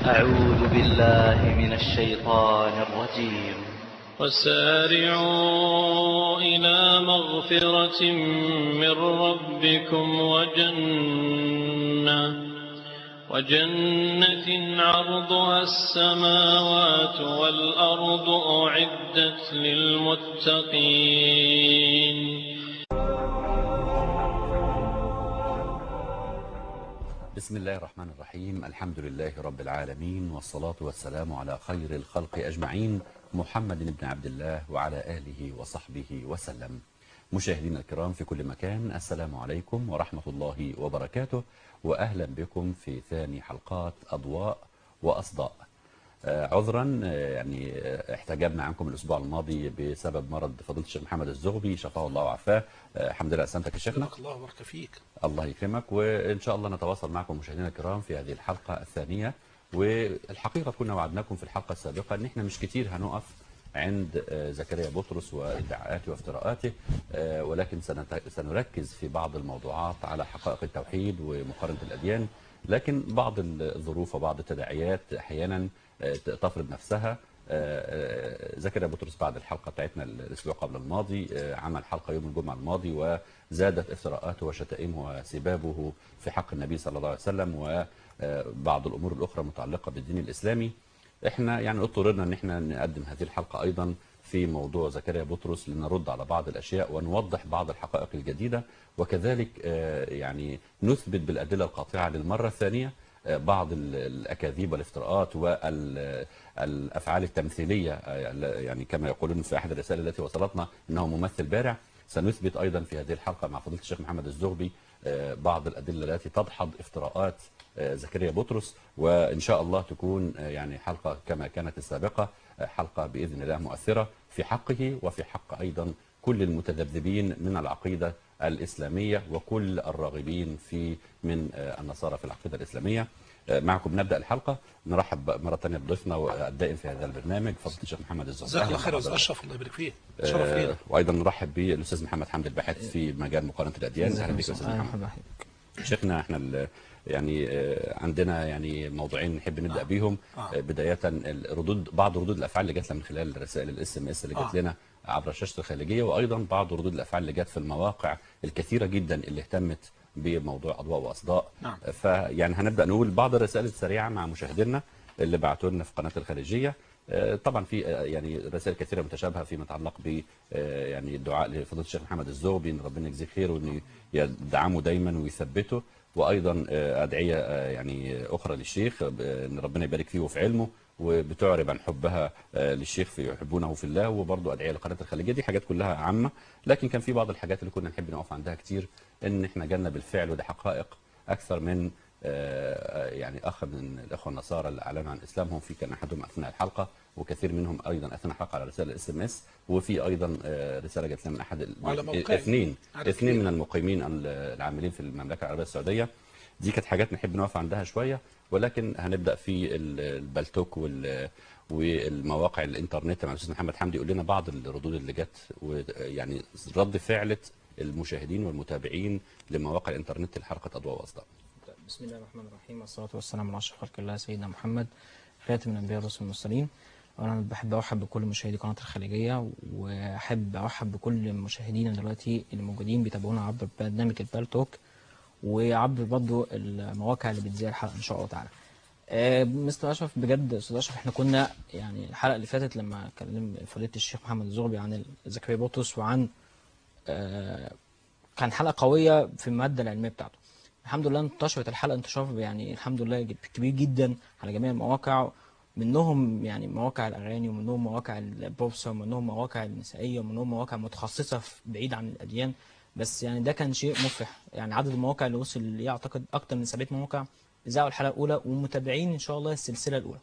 أعوذ بالله من الشيطان الرجيم وسارعوا إلى مغفرة من ربكم وجنة وجنة عرضها السماوات والأرض أعدت للمتقين بسم الله الرحمن الرحيم الحمد لله رب العالمين والصلاة والسلام على خير الخلق أجمعين محمد بن عبد الله وعلى آله وصحبه وسلم مشاهدينا الكرام في كل مكان السلام عليكم ورحمة الله وبركاته وأهلا بكم في ثاني حلقات أضواء وأصداء آه، عذرا آه، يعني آه، احتجبنا عنكم الأسبوع الماضي بسبب مرض فضيلة الشيخ محمد الزغبي شفاه الله وعافاه آه، الحمد لله أسلمتك يا شيخنا بارك الله وبارك فيك الله يكرمك وإن شاء الله نتواصل معكم مشاهدينا الكرام في هذه الحلقة الثانية والحقيقة كنا وعدناكم في الحلقة السابقة أن احنا مش كتير هنقف عند آه، زكريا بطرس وادعاءاته وافتراءاته آه، ولكن سنت- سنركز في بعض الموضوعات على حقائق التوحيد ومقارنة الأديان لكن بعض الظروف وبعض التداعيات أحيانا آه، تفرض نفسها آه، آه، زكريا بطرس بعد الحلقة بتاعتنا الأسبوع قبل الماضي آه، عمل حلقة يوم الجمعة الماضي وزادت افتراءاته وشتائمه وسبابه في حق النبي صلى الله عليه وسلم وبعض الأمور الأخرى متعلقة بالدين الإسلامي احنا يعني اضطررنا ان احنا نقدم هذه الحلقة ايضا في موضوع زكريا بطرس لنرد على بعض الاشياء ونوضح بعض الحقائق الجديدة وكذلك آه، يعني نثبت بالادلة القاطعة للمرة الثانية آه، بعض ال- الاكاذيب والافتراءات والافعال التمثيلية آه، يعني كما يقولون في احد الرسائل التي وصلتنا انه ممثل بارع سنثبت ايضا في هذه الحلقة مع فضيلة الشيخ محمد الزغبي آه، بعض الادلة التي تدحض افتراءات آه، زكريا بطرس وان شاء الله تكون آه، يعني حلقه كما كانت السابقه آه، حلقه باذن الله مؤثره في حقه وفي حق ايضا كل المتذبذبين من العقيده الاسلاميه وكل الراغبين في من آه، النصارى في العقيده الاسلاميه آه، معكم نبدا الحلقه نرحب مره ثانيه بضيفنا الدائم في هذا البرنامج فضيله الشيخ محمد الزهري جزاك الله أهلاً خير يا استاذ بحضرتك. اشرف الله يبارك فيك شرف آه، لينا وايضا نرحب بالاستاذ محمد حمد الباحث في مجال مقارنه الاديان اهلا بك يا استاذ محمد شيخنا احنا ال- يعني آه، عندنا يعني موضوعين نحب نبدا بيهم آه. آه، بدايه الردود بعض ردود الافعال اللي جات لنا من خلال رسائل الاس ام اس اللي جات آه. لنا عبر شاشه الخارجيه وايضا بعض ردود الافعال اللي جات في المواقع الكثيره جدا اللي اهتمت بموضوع اضواء واصداء نعم. فيعني هنبدا نقول بعض الرسائل السريعه مع مشاهدينا اللي بعتوا لنا في قناه الخارجيه آه، طبعا في آه، يعني رسائل كثيره متشابهه فيما يتعلق ب آه، يعني الدعاء لفضيله الشيخ محمد الزغبي ان ربنا يجزيه خير وان يدعمه دايما ويثبته وايضا آه، ادعيه آه، يعني اخرى للشيخ آه، ان ربنا يبارك فيه وفي علمه وبتعرب عن حبها آه، للشيخ في يحبونه في الله وبرضه ادعيه لقناه الخليجيه دي حاجات كلها عامه لكن كان في بعض الحاجات اللي كنا نحب نقف عندها كتير ان احنا جالنا بالفعل وده حقائق اكثر من آه، يعني اخ من الاخوه النصارى اللي اعلنوا عن اسلامهم في كان احدهم اثناء الحلقه وكثير منهم ايضا اثناء الحلقه على رسائل الاس ام اس وفي ايضا آه، رساله جات لنا من احد ال- وعلى موقعي. اثنين عدد اثنين كبير. من المقيمين ال- العاملين في المملكه العربيه السعوديه دي كانت حاجات نحب نقف عندها شويه ولكن هنبدا في ال- البلتوك وال والمواقع الانترنت مع الاستاذ محمد حمدي يقول لنا بعض الردود اللي جت ويعني رد فعله المشاهدين والمتابعين لمواقع الانترنت لحلقه اضواء واصداء بسم الله الرحمن الرحيم والصلاة والسلام على أشرف خلق الله سيدنا محمد خاتم الأنبياء والرسل والمرسلين وأنا بحب أرحب بكل مشاهدي قناة الخليجية وأحب أرحب بكل مشاهدينا دلوقتي اللي موجودين بيتابعونا عبر برنامج البالتوك وعبر برضه المواقع اللي بتذيع الحلقة إن شاء الله تعالى. آه، مستر أشرف بجد أستاذ أشرف إحنا كنا يعني الحلقة اللي فاتت لما كلم فضيلة الشيخ محمد الزغبي عن زكريا بطرس وعن آه، كان حلقة قوية في المادة العلمية بتاعته الحمد لله انتشرت الحلقة انتشار يعني الحمد لله جد- كبير جدا على جميع المواقع منهم يعني مواقع الأغاني ومنهم مواقع البورصة ومنهم مواقع النسائية ومنهم مواقع متخصصة في- بعيد عن الأديان بس يعني ده كان شيء مفرح يعني عدد المواقع اللي وصل ليه أعتقد أكتر من 700 موقع ذاعوا الحلقة الأولى ومتابعين إن شاء الله السلسلة الأولى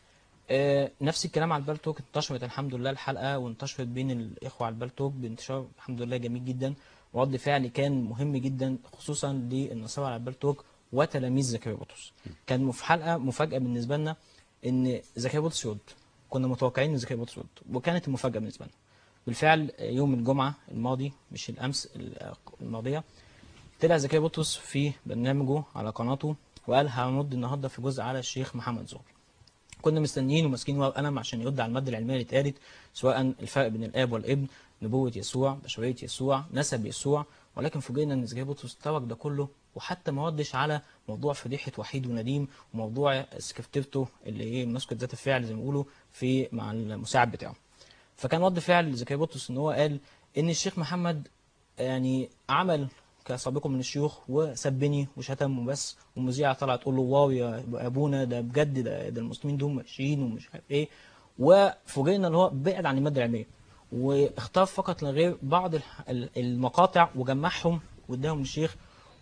آه، نفس الكلام على البالتوك انتشرت الحمد لله الحلقة وانتشرت بين الإخوة على البالتوك بانتشار الحمد لله جميل جدا ورد فعل كان مهم جدا خصوصا للنصارى على البالتوك وتلاميذ زكريا بطرس كان في حلقة مفاجأة بالنسبة لنا إن زكريا بطرس يرد كنا متوقعين إن زكريا بطرس يرد وكانت المفاجأة بالنسبة لنا بالفعل يوم الجمعة الماضي مش الأمس الماضية طلع زكريا بطرس في برنامجه على قناته وقال هنرد النهارده في جزء على الشيخ محمد زهري كنا مستنيين وماسكين ورقه وقلم عشان يرد على الماده العلميه اللي اتقالت سواء الفرق بين الاب والابن نبوه يسوع بشريه يسوع نسب يسوع ولكن فوجئنا ان زكريا بطرس ترك ده كله وحتى ما ردش على موضوع فضيحه وحيد ونديم وموضوع سكرتيرته اللي ايه مسكت ذات الفعل زي ما بيقولوا في مع المساعد بتاعه فكان رد فعل زكريا بطرس ان هو قال ان الشيخ محمد يعني عمل كسابقه من الشيوخ وسبني وشتم وبس والمذيعه طلعت تقول له واو يا ابونا ده بجد ده, ده المسلمين دول ماشيين ومش عارف ايه وفوجئنا ان هو بعد عن الماده العلميه واختار فقط لا غير بعض الح- ال- المقاطع وجمعهم واداهم للشيخ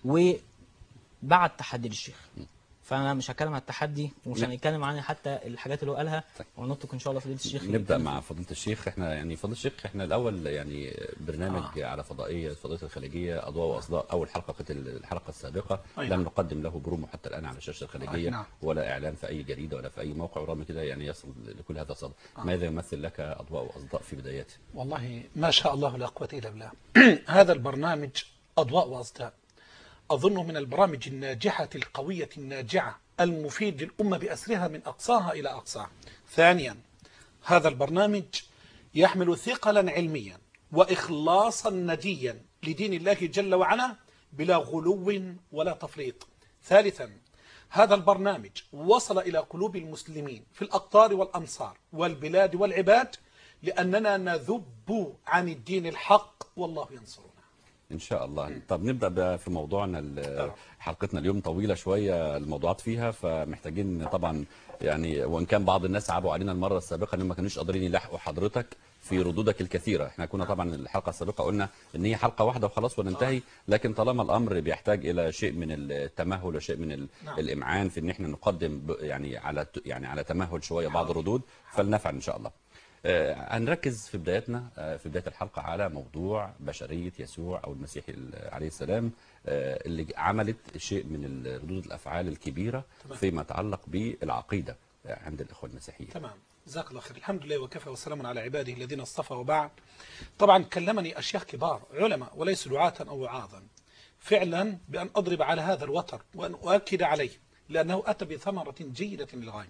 وبعت تحدي للشيخ فانا مش هتكلم عن التحدي ومش لا. هنتكلم عن حتى الحاجات اللي هو قالها ونطلق ان شاء الله فضيله الشيخ نبدا يتكلم مع فضيله الشيخ احنا يعني فضيله الشيخ احنا الاول يعني برنامج آه. على فضائيه فضائيه الخليجيه اضواء واصداء اول حلقه كانت الحلقه السابقه أي لم نعم. نقدم له برومو حتى الان على شاشه الخليجيه أي نعم. ولا اعلان في اي جريده ولا في اي موقع ورغم كده يعني يصل لكل هذا الصدى ماذا يمثل لك اضواء واصداء في بداياته والله ما شاء الله لا قوة إلا بالله هذا البرنامج أضواء وأصداء أظنه من البرامج الناجحة القوية الناجعة المفيد للأمة بأسرها من أقصاها إلى أقصاها ثانيا هذا البرنامج يحمل ثقلا علميا وإخلاصا نديا لدين الله جل وعلا بلا غلو ولا تفريط ثالثا هذا البرنامج وصل إلى قلوب المسلمين في الأقطار والأمصار والبلاد والعباد لأننا نذب عن الدين الحق والله ينصرنا ان شاء الله طب نبدا بقى في موضوعنا ال- حلقتنا اليوم طويله شويه الموضوعات فيها فمحتاجين طبعا يعني وان كان بعض الناس عابوا علينا المره السابقه انهم ما كانوش قادرين يلاحقوا حضرتك في ردودك الكثيره احنا كنا طبعا الحلقه السابقه قلنا ان هي حلقه واحده وخلاص وننتهي لكن طالما الامر بيحتاج الى شيء من التمهل وشيء من ال- نعم. الامعان في ان احنا نقدم ب- يعني على يعني على تمهل شويه بعض الردود فلنفعل ان شاء الله آه، هنركز في بدايتنا آه، في بدايه الحلقه على موضوع بشريه يسوع او المسيح ال- عليه السلام آه، اللي عملت شيء من ال- ردود الافعال الكبيره فيما يتعلق بالعقيده آه، عند الاخوه المسيحيين. تمام جزاك الله خير الحمد لله وكفى وسلام على عباده الذين اصطفى وبعد طبعا كلمني أشياخ كبار علماء وليسوا دعاة أو وعاظا فعلا بأن أضرب على هذا الوتر وأن أؤكد عليه لأنه أتى بثمرة جيدة للغاية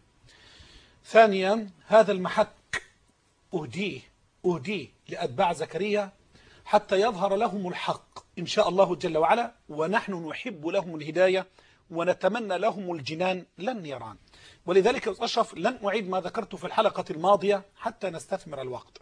ثانيا هذا المحك أهديه أهديه لأتباع زكريا حتى يظهر لهم الحق إن شاء الله جل وعلا ونحن نحب لهم الهداية ونتمنى لهم الجنان لن يران ولذلك يا أستاذ أشرف لن أعيد ما ذكرت في الحلقة الماضية حتى نستثمر الوقت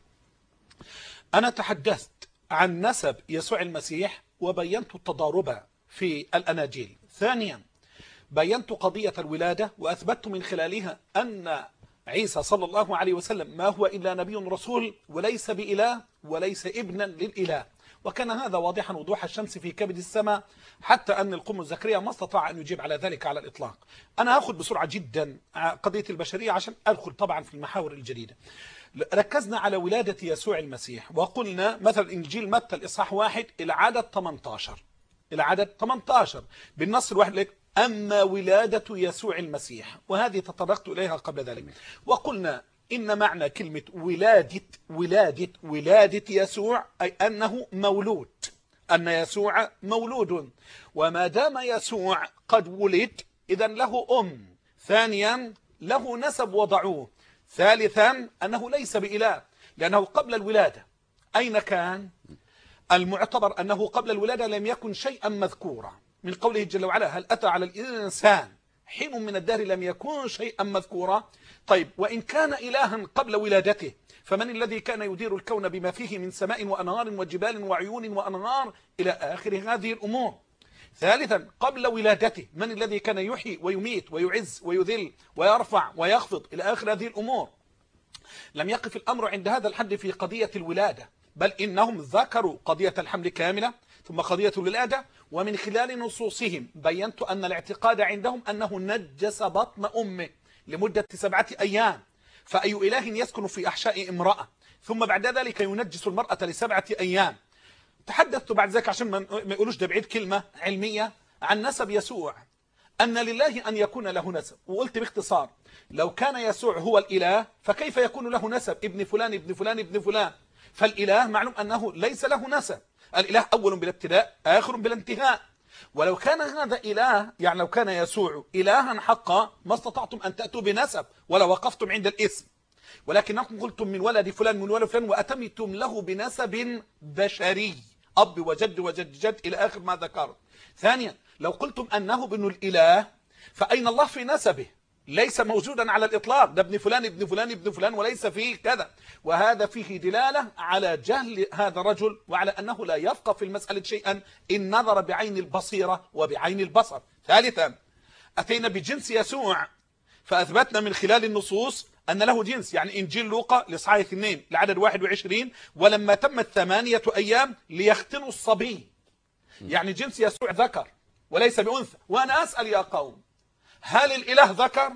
أنا تحدثت عن نسب يسوع المسيح وبينت التضارب في الأناجيل ثانيا بينت قضية الولادة وأثبتت من خلالها أن عيسى صلى الله عليه وسلم ما هو إلا نبي رسول وليس بإله وليس ابنا للإله وكان هذا واضحا وضوح الشمس في كبد السماء حتى أن القم زكريا ما استطاع أن يجيب على ذلك على الإطلاق أنا أخذ بسرعة جدا قضية البشرية عشان أدخل طبعا في المحاور الجديدة ركزنا على ولادة يسوع المسيح وقلنا مثل إنجيل متى الإصحاح واحد العدد 18 العدد 18 بالنص الواحد لك أما ولادة يسوع المسيح وهذه تطرقت إليها قبل ذلك وقلنا إن معنى كلمة ولادة ولادة ولادة يسوع أي أنه مولود أن يسوع مولود وما دام يسوع قد ولد إذا له أم ثانيا له نسب وضعوه ثالثا أنه ليس بإله لأنه قبل الولادة أين كان المعتبر أنه قبل الولادة لم يكن شيئا مذكورا من قوله جل وعلا هل أتى على الإنسان حين من الدهر لم يكن شيئا مذكورا طيب وإن كان إلها قبل ولادته فمن الذي كان يدير الكون بما فيه من سماء وأنهار وجبال وعيون وأنهار إلى آخر هذه الأمور ثالثا قبل ولادته من الذي كان يحيي ويميت ويعز ويذل ويرفع ويخفض إلى آخر هذه الأمور لم يقف الأمر عند هذا الحد في قضية الولادة بل إنهم ذكروا قضية الحمل كاملة ثم قضية الولادة ومن خلال نصوصهم بينت أن الاعتقاد عندهم أنه نجس بطن أمه لمدة سبعة أيام فأي إله يسكن في أحشاء امرأة ثم بعد ذلك ينجس المرأة لسبعة أيام تحدثت بعد ذلك عشان ما يقولوش ده بعيد كلمة علمية عن نسب يسوع أن لله أن يكون له نسب وقلت باختصار لو كان يسوع هو الإله فكيف يكون له نسب ابن فلان ابن فلان ابن فلان فالإله معلوم أنه ليس له نسب الإله أول بلا ابتداء آخر بلا انتهاء ولو كان هذا إله يعني لو كان يسوع إلها حقا ما استطعتم أن تأتوا بنسب ولا وقفتم عند الاسم ولكنكم قلتم من ولد فلان من ولد فلان وأتمتم له بنسب بشري أب وجد وجد جد إلى آخر ما ذكرت ثانيا لو قلتم أنه ابن الإله فأين الله في نسبه ليس موجودا على الإطلاق ده ابن فلان ابن فلان ابن فلان وليس فيه كذا وهذا فيه دلالة على جهل هذا الرجل وعلى أنه لا يفقه في المسألة شيئا إن نظر بعين البصيرة وبعين البصر ثالثا أتينا بجنس يسوع فأثبتنا من خلال النصوص أن له جنس يعني إنجيل لوقا لصحاح اثنين لعدد 21 ولما تمت ثمانية أيام ليختنوا الصبي يعني جنس يسوع ذكر وليس بأنثى وأنا أسأل يا قوم هل الإله ذكر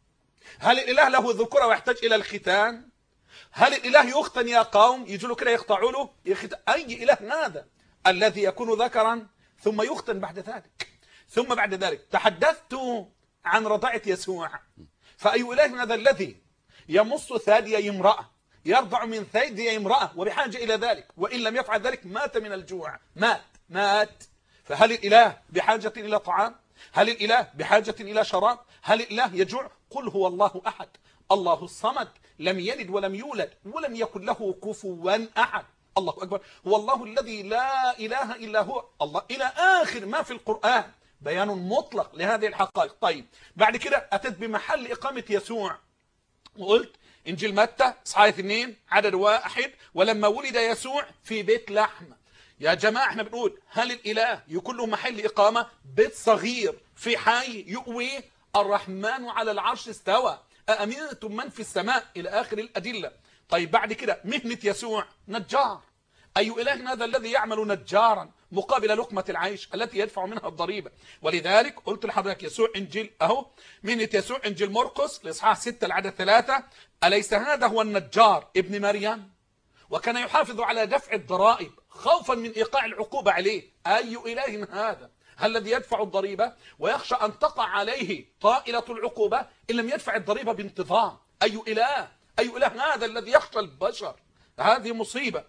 هل الإله له ذكورة ويحتاج إلى الختان هل الإله يختن يا قوم يجوا له كده يقطعوا له يخت... أي إله هذا الذي يكون ذكرا ثم يختن بعد ذلك ثم بعد ذلك تحدثت عن رضاعة يسوع فأي إله هذا الذي يمص ثدي امرأة يرضع من ثدي امرأة وبحاجة إلى ذلك وإن لم يفعل ذلك مات من الجوع مات مات فهل الإله بحاجة إلى طعام هل الإله بحاجة إلى شراب هل الإله يجوع قل هو الله أحد الله الصمد لم يلد ولم يولد ولم يكن له كفوا أحد الله أكبر هو الله الذي لا إله إلا هو الله إلى آخر ما في القرآن بيان مطلق لهذه الحقائق طيب بعد كده أتت بمحل إقامة يسوع وقلت إنجيل متى إصحاح 2 عدد واحد ولما ولد يسوع في بيت لحم يا جماعة احنا بنقول هل الإله يكون له محل إقامة بيت صغير في حي يؤوي الرحمن على العرش استوى أأمنتم من في السماء إلى آخر الأدلة طيب بعد كده مهنة يسوع نجار أي إله هذا الذي يعمل نجارا مقابل لقمة العيش التي يدفع منها الضريبة ولذلك قلت لحضرتك يسوع إنجيل أهو مهنة يسوع إنجيل مرقس لإصحاح 6 العدد 3 أليس هذا هو النجار ابن مريم وكان يحافظ على دفع الضرائب خوفا من إيقاع العقوبة عليه أي إله هذا هل الذي يدفع الضريبة ويخشى أن تقع عليه طائلة العقوبة إن لم يدفع الضريبة بانتظام أي إله أي إله هذا الذي يخشى البشر هذه مصيبة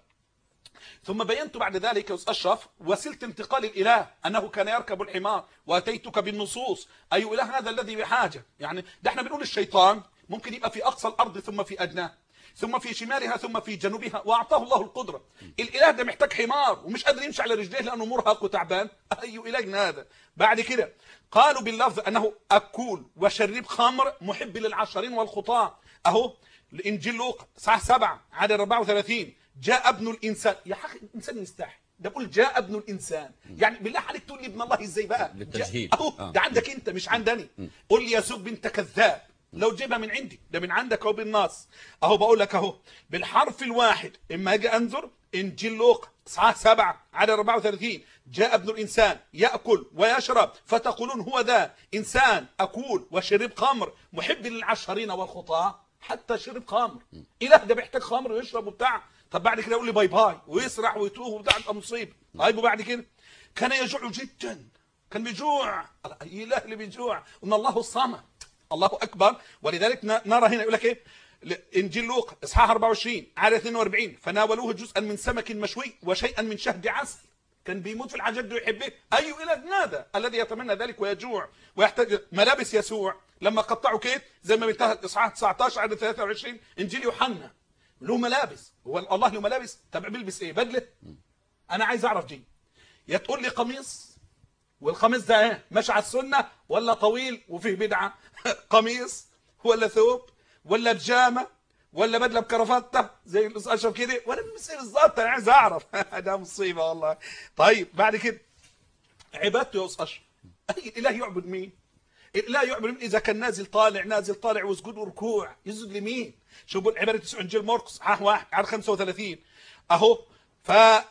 ثم بينت بعد ذلك يا أستاذ أشرف وسيلة انتقال الإله أنه كان يركب الحمار وأتيتك بالنصوص أي إله هذا الذي بحاجة يعني ده احنا بنقول الشيطان ممكن يبقى في أقصى الأرض ثم في أدناه ثم في شمالها ثم في جنوبها واعطاه الله القدره الاله ده محتاج حمار ومش قادر يمشي على رجليه لانه مرهق وتعبان اي اله هذا بعد كده قالوا باللفظ انه اكول وشرب خمر محب للعشرين والخطاة اهو الانجيل لوقا صح سبعة عدد 34 جاء ابن الانسان يا حق الانسان يستحي ده بقول جاء ابن الانسان يعني بالله عليك تقول لي ابن الله ازاي بقى للتجهيل. جاء- اهو آه. ده عندك انت مش عندني قل لي يا سوق بنت كذاب لو جيبها من عندي ده من عندك اهو بالنص اهو بقول لك اهو بالحرف الواحد اما اجي انظر انجيل لوقا اصحاح 7 عدد 34 جاء ابن الانسان ياكل ويشرب فتقولون هو ذا انسان اكول وشرب خمر محب للعشرين والخطاه حتى شرب خمر اله ده بيحتاج خمر ويشرب وبتاع طب بعد كده يقول لي باي باي ويسرح ويتوه وبتاع تبقى مصيبه طيب وبعد كده كان يجوع جدا كان بيجوع اله اللي بيجوع ان الله الصمد الله اكبر ولذلك ن- نرى هنا يقول لك ايه ل- انجيل لوقا اصحاح 24 عدد 42 فناولوه جزءا من سمك مشوي وشيئا من شهد عسل كان بيموت في الحاجات دي ويحبه اي اله هذا الذي يتمنى ذلك ويجوع ويحتاج ملابس يسوع لما قطعوا كيت زي ما بينتهى اصحاح 19 عدد 23 انجيل يوحنا له ملابس هو الله له ملابس طب بيلبس ايه بدله انا عايز اعرف دي يا تقول لي قميص والقميص ده ايه ماشي على السنه ولا طويل وفيه بدعه قميص ولا ثوب ولا بيجامه ولا بدله بكرافته زي الاستاذ اشرف كده ولا بلبس ايه بالظبط انا عايز اعرف ده مصيبه والله طيب بعد كده عبادته يا استاذ اشرف اي اله يعبد مين لا يعبد مين اذا كان نازل طالع نازل طالع وسجود وركوع يسجد لمين شوفوا عباره تسع انجيل مرقس ها واحد على 35 اهو ف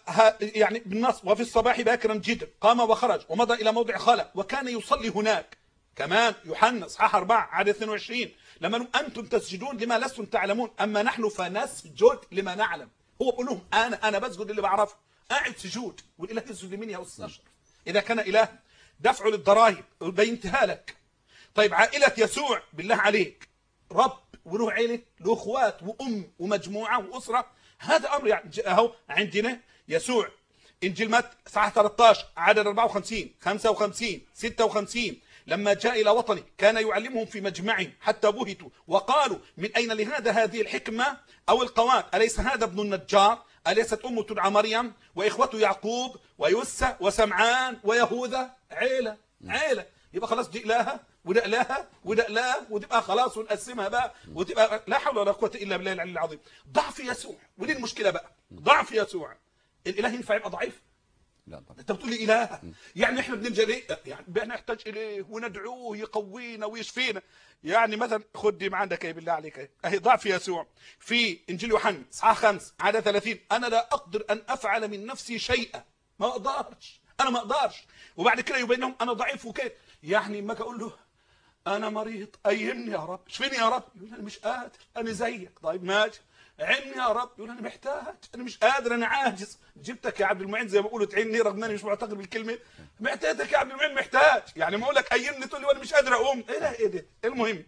يعني بالنص وفي الصباح باكرا جدا قام وخرج ومضى الى موضع خلا وكان يصلي هناك كمان يوحنا اصحاح 4 عدد 22 لما نقول انتم تسجدون لما لستم تعلمون اما نحن فنسجد لما نعلم هو بيقول لهم انا انا بسجد اللي بعرفه قاعد سجود والاله يسجد لمين يا استاذ اشرف اذا كان اله دفع للضرائب بينتهى لك طيب عائله يسوع بالله عليك رب وله عيله له اخوات وام ومجموعه واسره هذا امر يعني ج- اهو عندنا يسوع انجيل متى اصحاح 13 عدد 54 55 56 لما جاء الى وطنه كان يعلمهم في مجمعهم حتى بهتوا وقالوا من اين لهذا هذه الحكمه او القوات اليس هذا ابن النجار اليست امه تدعى مريم واخوته يعقوب ويسى وسمعان ويهوذا عيله عيله يبقى خلاص دي الهها وده الهها وده اله وتبقى خلاص ونقسمها بقى وتبقى لا حول ولا قوه الا بالله العلي العظيم ضعف يسوع ودي المشكله بقى ضعف يسوع الاله ينفع يبقى ضعيف لا طبعا انت بتقول لي اله يعني احنا بنلجا ليه يعني بنحتاج اليه وندعوه يقوينا ويشفينا يعني مثلا خد دي عندك ايه بالله عليك اهي اهي ضعف يسوع في انجيل يوحنا اصحاح 5 عدد 30 انا لا اقدر ان افعل من نفسي شيئا ما اقدرش انا ما اقدرش وبعد كده يبين لهم انا ضعيف وكده يعني ما اقول له انا مريض ايمني يا رب اشفيني يا رب يقول انا مش قادر انا زيك طيب ماشي عيني يا رب يقول انا محتاج انا مش قادر انا عاجز جبتك يا عبد المعين زي ما بيقولوا تعيني رغم اني مش معتقد بالكلمه محتاجك يا عبد المعين محتاج يعني ما اقول لك ايمني تقول لي وانا مش قادر اقوم ايه ده ايه ده المهم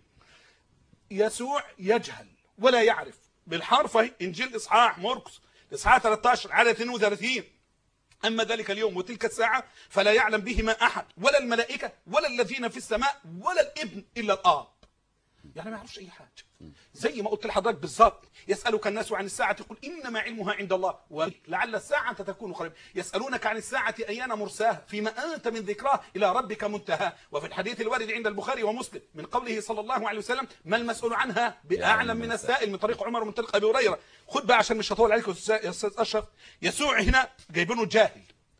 يسوع يجهل ولا يعرف بالحرف اهي انجيل اصحاح مرقس اصحاح 13 عدد 32 أما ذلك اليوم وتلك الساعة فلا يعلم بهما أحد ولا الملائكة ولا الذين في السماء ولا الابن إلا الآب يعني ما يعرفش أي حاجة زي ما قلت لحضرتك بالظبط يسألك الناس عن الساعة قل إنما علمها عند الله ولعل الساعة تكون قريبا يسألونك عن الساعة أيان مرساها فيما أنت من ذكراه إلى ربك منتهى وفي الحديث الوارد عند البخاري ومسلم من قوله صلى الله عليه وسلم ما المسؤول عنها بأعلم من السائل من طريق عمر ومن طريق أبي هريرة خد بقى عشان مش هطول عليك يا أستاذ أشرف يسوع هنا جايبينه جاهل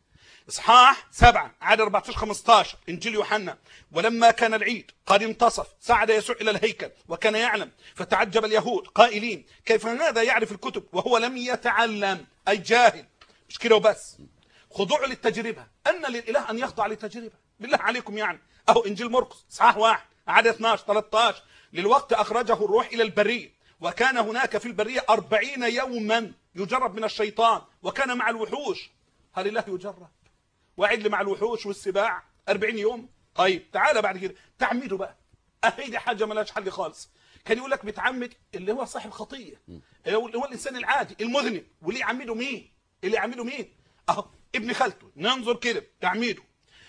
اصحاح سبعة عدد 14 15 انجيل يوحنا ولما كان العيد قد انتصف صعد يسوع الى الهيكل وكان يعلم فتعجب اليهود قائلين كيف هذا يعرف الكتب وهو لم يتعلم اي جاهل مش كده وبس خضوع للتجربه ان للاله ان يخضع للتجربه بالله عليكم يعني اهو انجيل مرقس اصحاح واحد عدد 12 13 للوقت اخرجه الروح الى البريه وكان هناك في البريه أربعين يوما يجرب من الشيطان وكان مع الوحوش هل الله يجرب وعد لي مع الوحوش والسباع 40 يوم طيب تعالى بعد كده تعمده بقى اهي دي حاجه ملهاش حل خالص كان يقول لك بتعمد اللي هو صاحب خطيه اللي هو اللي هو الانسان العادي المذنب واللي يعمده مين اللي يعمده مين اهو ابن خالته ننظر كده تعميده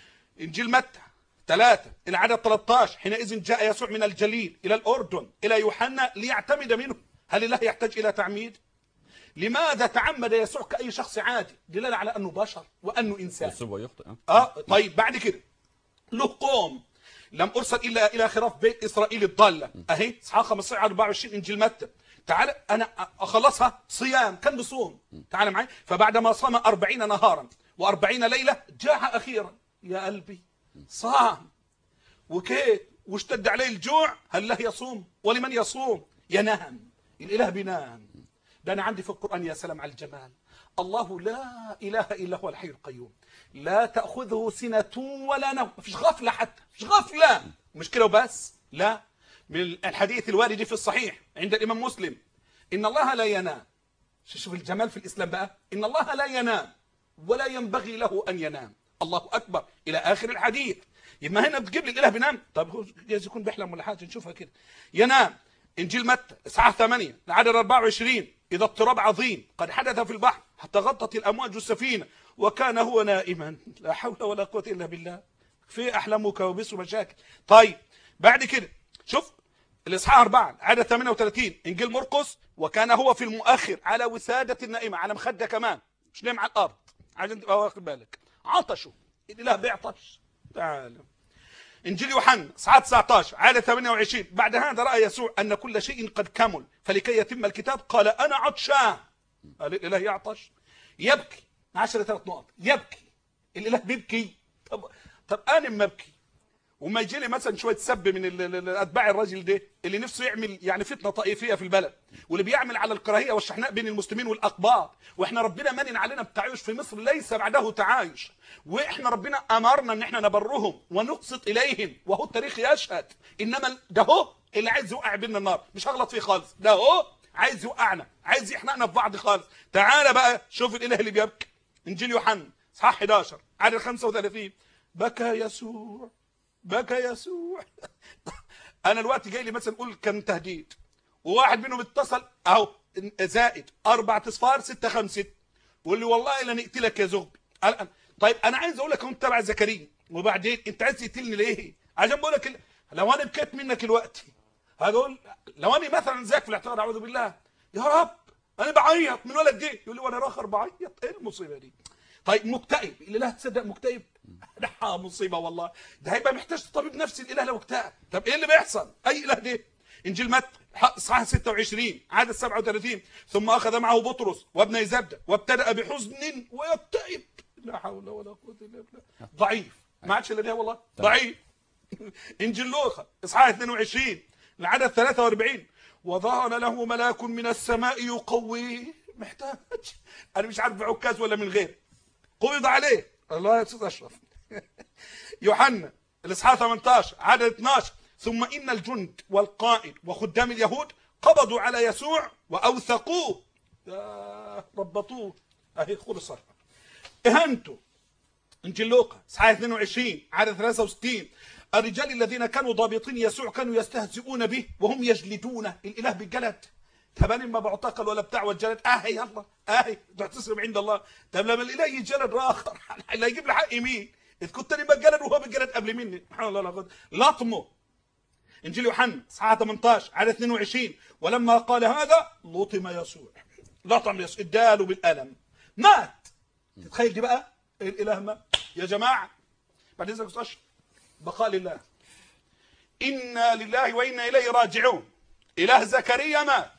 انجيل متى ثلاثة العدد 13 حينئذ جاء يسوع من الجليل إلى الأردن إلى يوحنا ليعتمد منه هل الله يحتاج إلى تعميد لماذا تعمد يسوع كأي شخص عادي دلالة على أنه بشر وأنه إنسان يصيب ويخطئ أه؟ اه طيب بعد كده له قوم لم ارسل الا الى خراف بيت اسرائيل الضاله اهي اصحاح 15 24 انجيل متى تعال انا اخلصها صيام كان بصوم تعال معي فبعدما صام 40 نهارا و40 ليله جاع اخيرا يا قلبي صام وكيف واشتد عليه الجوع هل له يصوم ولمن يصوم ينام الاله بينام ده انا عندي في القران يا سلام على الجمال الله لا اله الا هو الحي القيوم لا تاخذه سنه ولا نوم مفيش غفله حتى مفيش غفله مش كده وبس لا من الحديث الوارد في الصحيح عند الامام مسلم ان الله لا ينام شوف الجمال في الاسلام بقى ان الله لا ينام ولا ينبغي له ان ينام الله اكبر الى اخر الحديث يبقى هنا بتجيب لي الاله بينام طب هو جايز يكون بيحلم ولا حاجه نشوفها كده ينام انجيل متى اصحاح 8 العدد 24 اذا اضطراب عظيم قد حدث في البحر حتى غطت الامواج السفينه وكان هو نائما لا حول ولا قوه الا بالله في احلام وكوابيس ومشاكل طيب بعد كده شوف الاصحاح 4 عدد 38 انجيل مرقس وكان هو في المؤخر على وساده النائمه على مخده كمان مش نايم على الارض عشان تبقى واخد بالك عطشوا الاله بيعطش تعالى انجيل يوحنا اصحاح 19 عدد 28 بعد هذا راى يسوع ان كل شيء قد كمل فلكي يتم الكتاب قال انا عطشان قال الاله يعطش يبكي عشرة ثلاث نقط يبكي الاله بيبكي طب طب انا ما ابكي وما يجي لي مثلا شويه سب من ال- ال- ال- اتباع الراجل ده اللي نفسه يعمل يعني فتنه طائفيه في البلد واللي بيعمل على الكراهيه والشحناء بين المسلمين والاقباط واحنا ربنا منن علينا بالتعايش في مصر ليس بعده تعايش واحنا ربنا امرنا ان احنا نبرهم ونقسط اليهم وهو التاريخ يشهد انما ده هو اللي عايز يوقع بينا النار مش هغلط فيه خالص ده هو عايز يوقعنا عايز يحرقنا في بعض خالص تعالى بقى شوف الاله اللي بيبكي انجيل يوحنا اصحاح 11 عدد 35 بكى يسوع بكى يسوع انا الوقت جاي لي مثلا نقول كان تهديد وواحد منهم اتصل اهو زائد اربع اصفار ستة خمسة واللي والله لا نقتلك يا زغبي الان طيب انا عايز اقول لك انت تبع زكريا وبعدين انت عايز تقتلني ليه عشان بقول لك ال- لو انا بكيت منك الوقت هقول لو انا مثلا زيك في الاعتراض اعوذ بالله يا رب انا بعيط من ولد جه يقول لي وانا راخر بعيط ايه المصيبه دي طيب مكتئب الاله تصدق مكتئب ده مصيبه والله ده هيبقى محتاج طبيب نفسي الاله لو اكتئب طب ايه اللي بيحصل اي اله ده انجيل متى اصحاح 26 عدد 37 ثم اخذ معه بطرس وابن زبده وابتدا بحزن ويكتئب لا حول ولا قوه الا بالله ضعيف ما عادش الا ده والله ضعيف انجيل لوقا اصحاح 22 العدد 43 وظهر له ملاك من السماء يقويه محتاج انا مش عارف بعكاز ولا من غير قبض عليه الله يا استاذ اشرف يوحنا الاصحاح 18 عدد 12 ثم ان الجند والقائد وخدام اليهود قبضوا على يسوع واوثقوه يا ربطوه اهي خلصت اهانته انجيل لوقا اصحاح 22 عدد 63 الرجال الذين كانوا ضابطين يسوع كانوا يستهزئون به وهم يجلدونه الاله بالجلد طب انا ما بعتقل ولا بتاع والجلد اهي يلا اهي تحتسب عند الله طب لما الاله يجلد اخر لا يجيب لي حق مين اذ كنت انا بتجلد وهو بيتجلد قبل مني سبحان الله لا قوة لطمه انجيل يوحنا اصحاح 18 عدد 22 ولما قال هذا لطم يسوع لطم يسوع اداله بالالم مات تتخيل دي بقى الاله مات يا جماعه بعد اذنك يا أستاذ أشرف، بقاء لله انا لله وانا اليه راجعون اله زكريا مات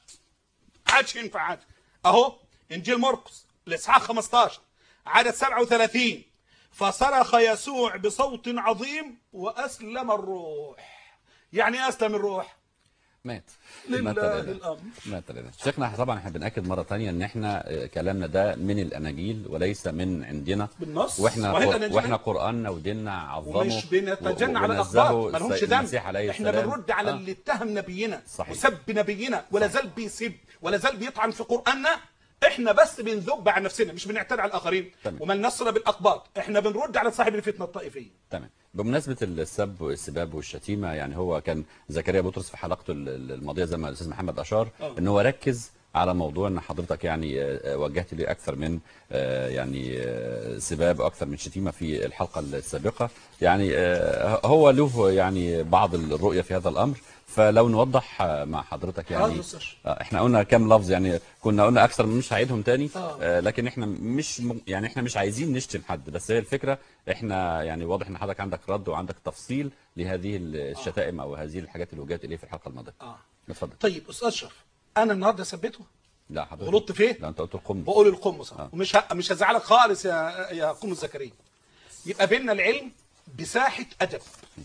عادش ينفع عاد اهو انجيل مرقس الاصحاح 15 عدد 37 فصرخ يسوع بصوت عظيم واسلم الروح يعني ايه اسلم الروح مات لله مات لله. الامر مات لله. شيخنا طبعا احنا بناكد مره ثانيه ان احنا آه، كلامنا ده من الاناجيل وليس من عندنا بالنص واحنا وهي قر- الأناجيل. واحنا قراننا وديننا عظمه ومش بنتجنى و- على ونزهه الاخبار ما لهمش السيد ذنب المسيح عليه احنا السلام. بنرد على آه. اللي اتهم نبينا صحيح. وسب نبينا ولا زال بيسب ولا زال بيطعن في قراننا احنا بس بنذب عن نفسنا مش بنعتدي على الاخرين تمام. ومن نصر بالاقباط احنا بنرد على صاحب الفتنه الطائفيه تمام بمناسبه السب والسباب والشتيمه يعني هو كان زكريا بطرس في حلقته ال- ال- الماضيه زي ما الاستاذ محمد اشار آه. ان هو ركز على موضوع ان حضرتك يعني آه، آه، وجهت لي اكثر من آه، يعني آه، سباب واكثر من شتيمه في الحلقه السابقه يعني آه، هو له يعني بعض الرؤيه في هذا الامر فلو نوضح آه، مع حضرتك يعني حاضر أستاذ. آه، احنا قلنا كام لفظ يعني كنا قلنا اكثر من مش هعيدهم تاني آه. آه، لكن احنا مش م- يعني احنا مش عايزين نشتم حد بس هي الفكره احنا يعني واضح ان حضرتك عندك رد وعندك تفصيل لهذه الشتائم او هذه الحاجات اللي وجهت اليه في الحلقه الماضيه اه اتفضل طيب استاذ اشرف انا النهارده ثبته لا حضرتك غلطت فيه؟ لا انت قلت القم بقول القمص آه. ومش ه... مش هزعلك خالص يا يا قمص زكريا يبقى بيننا العلم بساحه ادب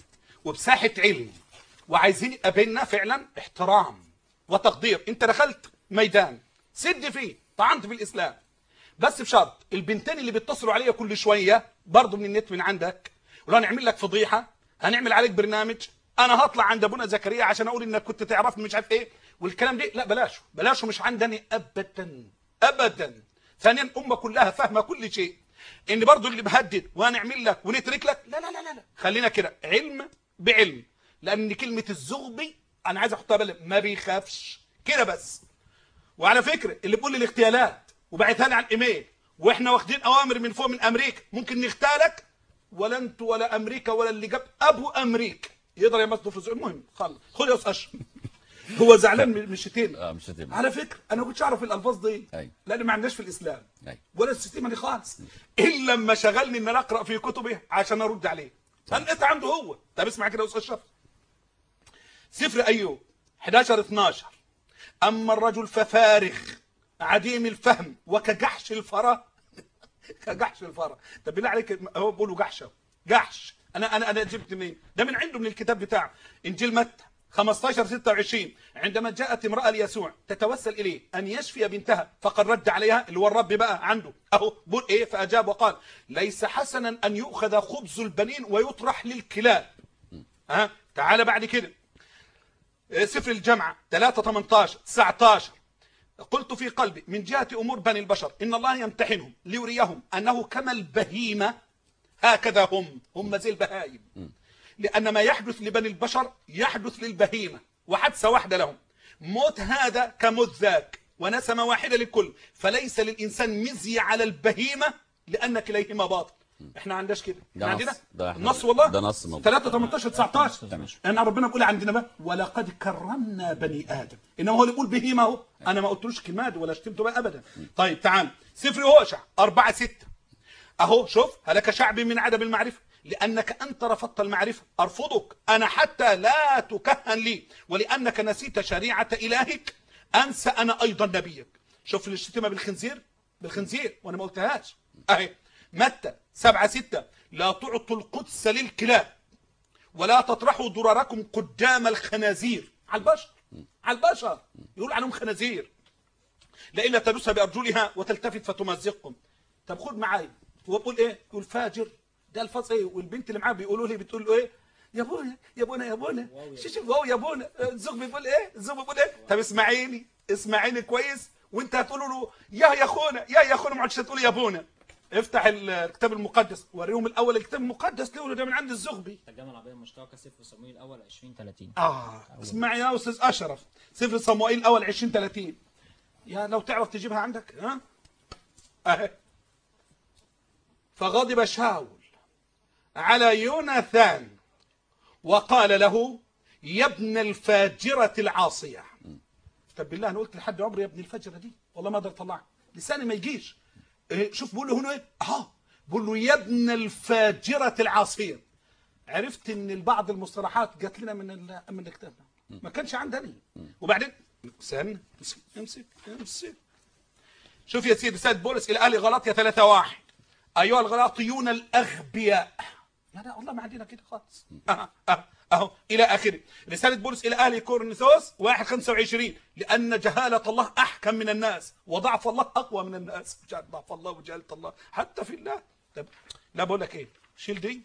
وبساحه علم وعايزين يبقى بيننا فعلا احترام وتقدير انت دخلت ميدان سد فيه طعنت في الاسلام بس بشرط البنتين اللي بيتصلوا عليا كل شويه برضه من النت من عندك ولو هنعمل لك فضيحه هنعمل عليك برنامج انا هطلع عند ابونا زكريا عشان اقول انك كنت تعرفني مش عارف ايه والكلام ده لا بلاشه بلاشه مش عندني ابدا ابدا ثانيا امه كلها فاهمه كل شيء ان برضو اللي بهدد وهنعمل لك ونترك لك لا لا لا لا, لا. خلينا كده علم بعلم لان كلمه الزغبي انا عايز احطها بالي ما بيخافش كده بس وعلى فكره اللي بيقول لي الاغتيالات وبعتها لي على الايميل واحنا واخدين اوامر من فوق من امريكا ممكن نغتالك ولا انت ولا امريكا ولا اللي جاب ابو امريكا يقدر يمسه في الزق المهم خلص خد يا استاذ اشرف هو زعلان من من الشتيمه اه مش هتبقى على فكره انا ما كنتش اعرف الالفاظ دي أيوة. لان ما عندناش في الاسلام أيوة. ولا الشتيمه دي خالص الا لما شغلني ان انا اقرا في كتبه عشان ارد عليه لقيت عنده هو طب اسمع كده يا استاذ اشرف سفر ايوب 11 12 اما الرجل ففارغ عديم الفهم وكجحش الفرا كجحش الفرا طب بالله عليك هو بيقولوا جحشه جحش انا انا انا جبت منين ده من عنده من الكتاب بتاعه انجيل متى 15 26 عندما جاءت امراه ليسوع تتوسل اليه ان يشفي بنتها فقد رد عليها اللي هو الرب بقى عنده اهو بقول ايه فاجاب وقال ليس حسنا ان يؤخذ خبز البنين ويطرح للكلاب ها تعال بعد كده سفر الجامعة 3 18 19 قلت في قلبي من جهة أمور بني البشر إن الله يمتحنهم ليريهم أنه كما البهيمة هكذا هم هم زي البهائم لأن ما يحدث لبني البشر يحدث للبهيمة وحادثة واحدة لهم موت هذا كموت ذاك ونسمة واحدة للكل فليس للإنسان مزي على البهيمة لان كليهما باطل احنا عندناش كده ده احنا نص. عندنا ده احنا- النص والله ده نص موجود. 3 18 19 تمام. ان ربنا بيقول عندنا بقى ولقد كرمنا بني ادم انما هو اللي بيقول به ما هو انا ما قلتلوش كلمه دي ولا شتمته بقى ابدا طيب تعال سفر هوشع 4 6 اهو شوف هلك شعبي من عدم المعرفه لانك انت رفضت المعرفه ارفضك انا حتى لا تكهن لي ولانك نسيت شريعه الهك انسى انا ايضا نبيك شوف الشتيمه بالخنزير بالخنزير وانا ما قلتهاش اهي متى 7 6 لا تعطوا القدس للكلاب ولا تطرحوا ضرركم قدام الخنازير على البشر على البشر يقول عنهم خنازير لئلا تدوسها بارجلها وتلتفت فتمزقكم طب خد معايا هو بيقول ايه يقول فاجر ده الفاظ ايه والبنت اللي معاه بيقولوا لي بتقول له ايه يا بونا يا بونا يا بونا شوف شوف واو يا بونا الزوج بيقول ايه الزوج بيقول ايه طب اسمعيني اسمعيني كويس وانت هتقولوا له يا يا اخونا يا يا اخونا ما عادش تقول يا بونا افتح الكتاب المقدس وريهم الاول الكتاب المقدس ليه ده من عند الزغبي الترجمه العربيه المشتركه سفر صمويل الاول 20 30 اه اسمع يا استاذ اشرف سفر صموئيل الاول 20 30 يا لو تعرف تجيبها عندك ها اهي فغضب شاول على يوناثان وقال له يا ابن الفاجرة العاصية طب بالله انا قلت لحد عمري يا ابن الفجرة دي والله ما اقدر اطلعها لساني ما يجيش إيه شوف بقول له هنا ايه اه بقول له يا ابن الفاجرة العاصية عرفت ان بعض المصطلحات جات لنا من ال- من الكتاب ما كانش عندنا وبعدين استنى امسك امسك امسك شوف يا سيدي رسالة بولس الى اهل غلاطيا 3 1 ايها الغلاطيون الاغبياء لا لا والله ما عندنا كده خالص أه أه اهو الى اخره رساله بولس الى اهل كورنثوس 1 25 لان جهاله الله احكم من الناس وضعف الله اقوى من الناس جهل ضعف الله وجهاله الله حتى في الله طب لا بقول لك ايه شيل دي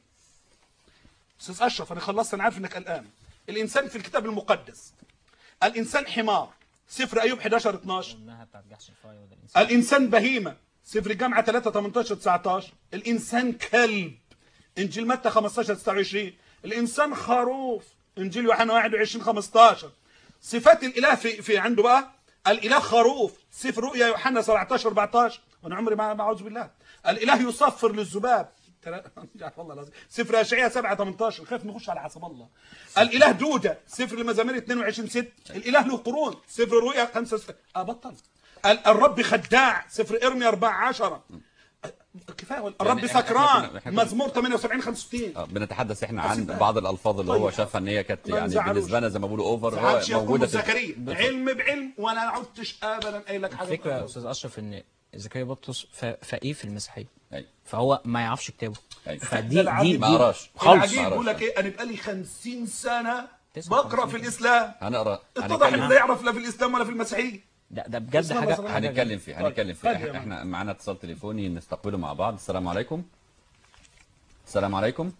استاذ اشرف انا خلصت انا عارف انك قلقان الانسان في الكتاب المقدس الانسان حمار سفر ايوب 11 12 انها بتاعت جحش الفاي وده الانسان الانسان بهيمه سفر الجامعه 3 18 19 الانسان كلب انجيل متى 15 26 الانسان خروف انجيل يوحنا 21 15 صفات الاله في في عنده بقى الاله خروف سفر رؤيا يوحنا 17 14 وانا عمري ما ما اعوذ بالله الاله يصفر للذباب ترى- والله العظيم سفر اشعياء 7 18 خايف نخش على حسب الله الاله دوده سفر المزامير 22 6 الاله له قرون سفر رؤيا 5 6 ابطل ال- الرب خداع سفر ارميا 14 كفايه الرب يعني إحنا- إحنا سكران كنا- إحنا كنا- مزمور 78 65 آه، بنتحدث احنا عن بس- بعض الالفاظ اللي هو طيب. شافها ان هي كانت ما يعني نزعلوش. بالنسبه لنا زي ما بيقولوا اوفر ساعات هو موجوده يقول في زكريا علم بعلم وانا ما عدتش ابدا قايل لك حاجه الفكره يا استاذ اشرف ان زكريا بطرس ف- فقيه في المسيحيه أيوة. فهو ما يعرفش كتابه أيوة. فدي ده دي العجيب. ما دي قراش. خالص العجيب معرفش. يقول لك ايه انا بقالي 50 سنه 59 بقرا في الاسلام هنقرا اتضح هنتكلم ان لا يعرف لا في الاسلام ولا في المسيحيه ده ده بجد أستاذ حاجه مثلاً حاجه هنتكلم فيه هنتكلم فيه طيب يا احنا, احنا معانا اتصال تليفوني نستقبله مع بعض السلام عليكم السلام عليكم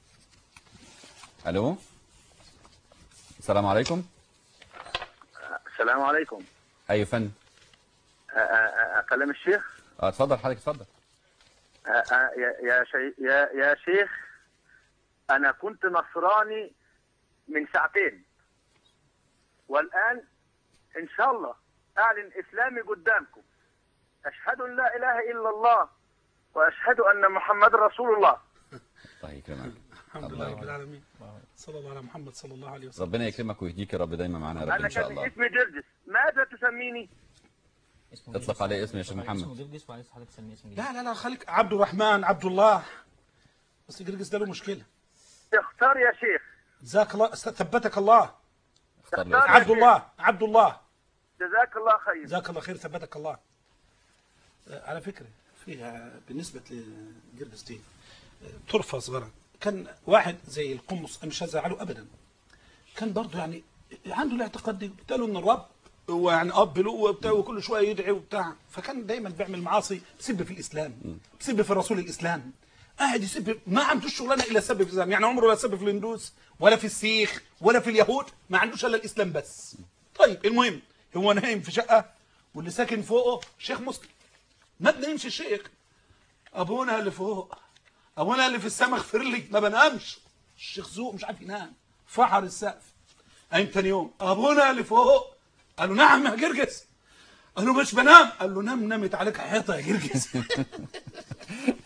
الو السلام عليكم السلام عليكم اي فن أ- أ- أ- اكلم الشيخ اه اتفضل حضرتك اتفضل أ- أ- يا يا شي يا يا شيخ انا كنت نصراني من ساعتين والان ان شاء الله اعلن اسلامي قدامكم اشهد ان لا اله الا الله واشهد ان محمد رسول الله الله يكرمك الحمد لله رب العالمين صلى الله على محمد صلى الله عليه وسلم ربنا يكرمك ويهديك يا رب دايما معانا يا رب انا ان شاء كان الله اسمي جرجس ماذا تسميني اسمه اطلق جرجس. عليه اسم يا شيخ محمد. اسمه جرجس وعايز حضرتك تسميه اسم جديد لا لا لا خليك عبد الرحمن عبد الله بس جرجس ده له مشكله اختار يا شيخ جزاك الله ثبتك الله اختار له اسم. عبد الله عبد الله جزاك الله خير جزاك الله خير ثبتك الله آه، على فكرة فيها بالنسبة لجرجس دي آه، طرفة صغيرة كان واحد زي القمص مش هزعله أبدا كان برضه يعني عنده الاعتقاد دي قلت له ان الرب هو يعني اب له وبتاع وكل شويه يدعي وبتاع فكان دايما بيعمل معاصي بيسب في الاسلام بيسب في رسول الاسلام قاعد يسب ما عندوش شغلانه الا سب في الاسلام يعني عمره لا سب في الهندوس ولا في السيخ ولا في اليهود ما عندوش الا الاسلام بس طيب المهم هو نايم في شقه واللي ساكن فوقه شيخ مسلم ما بنامش الشيخ ابونا اللي فوق ابونا اللي في السما اغفر لي ما بنامش الشيخ زوق مش عارف ينام فحر السقف قايم تاني يوم ابونا اللي فوق قال له نعم يا جرجس قال له مش بنام قال له نام نمت عليك حيطه يا جرجس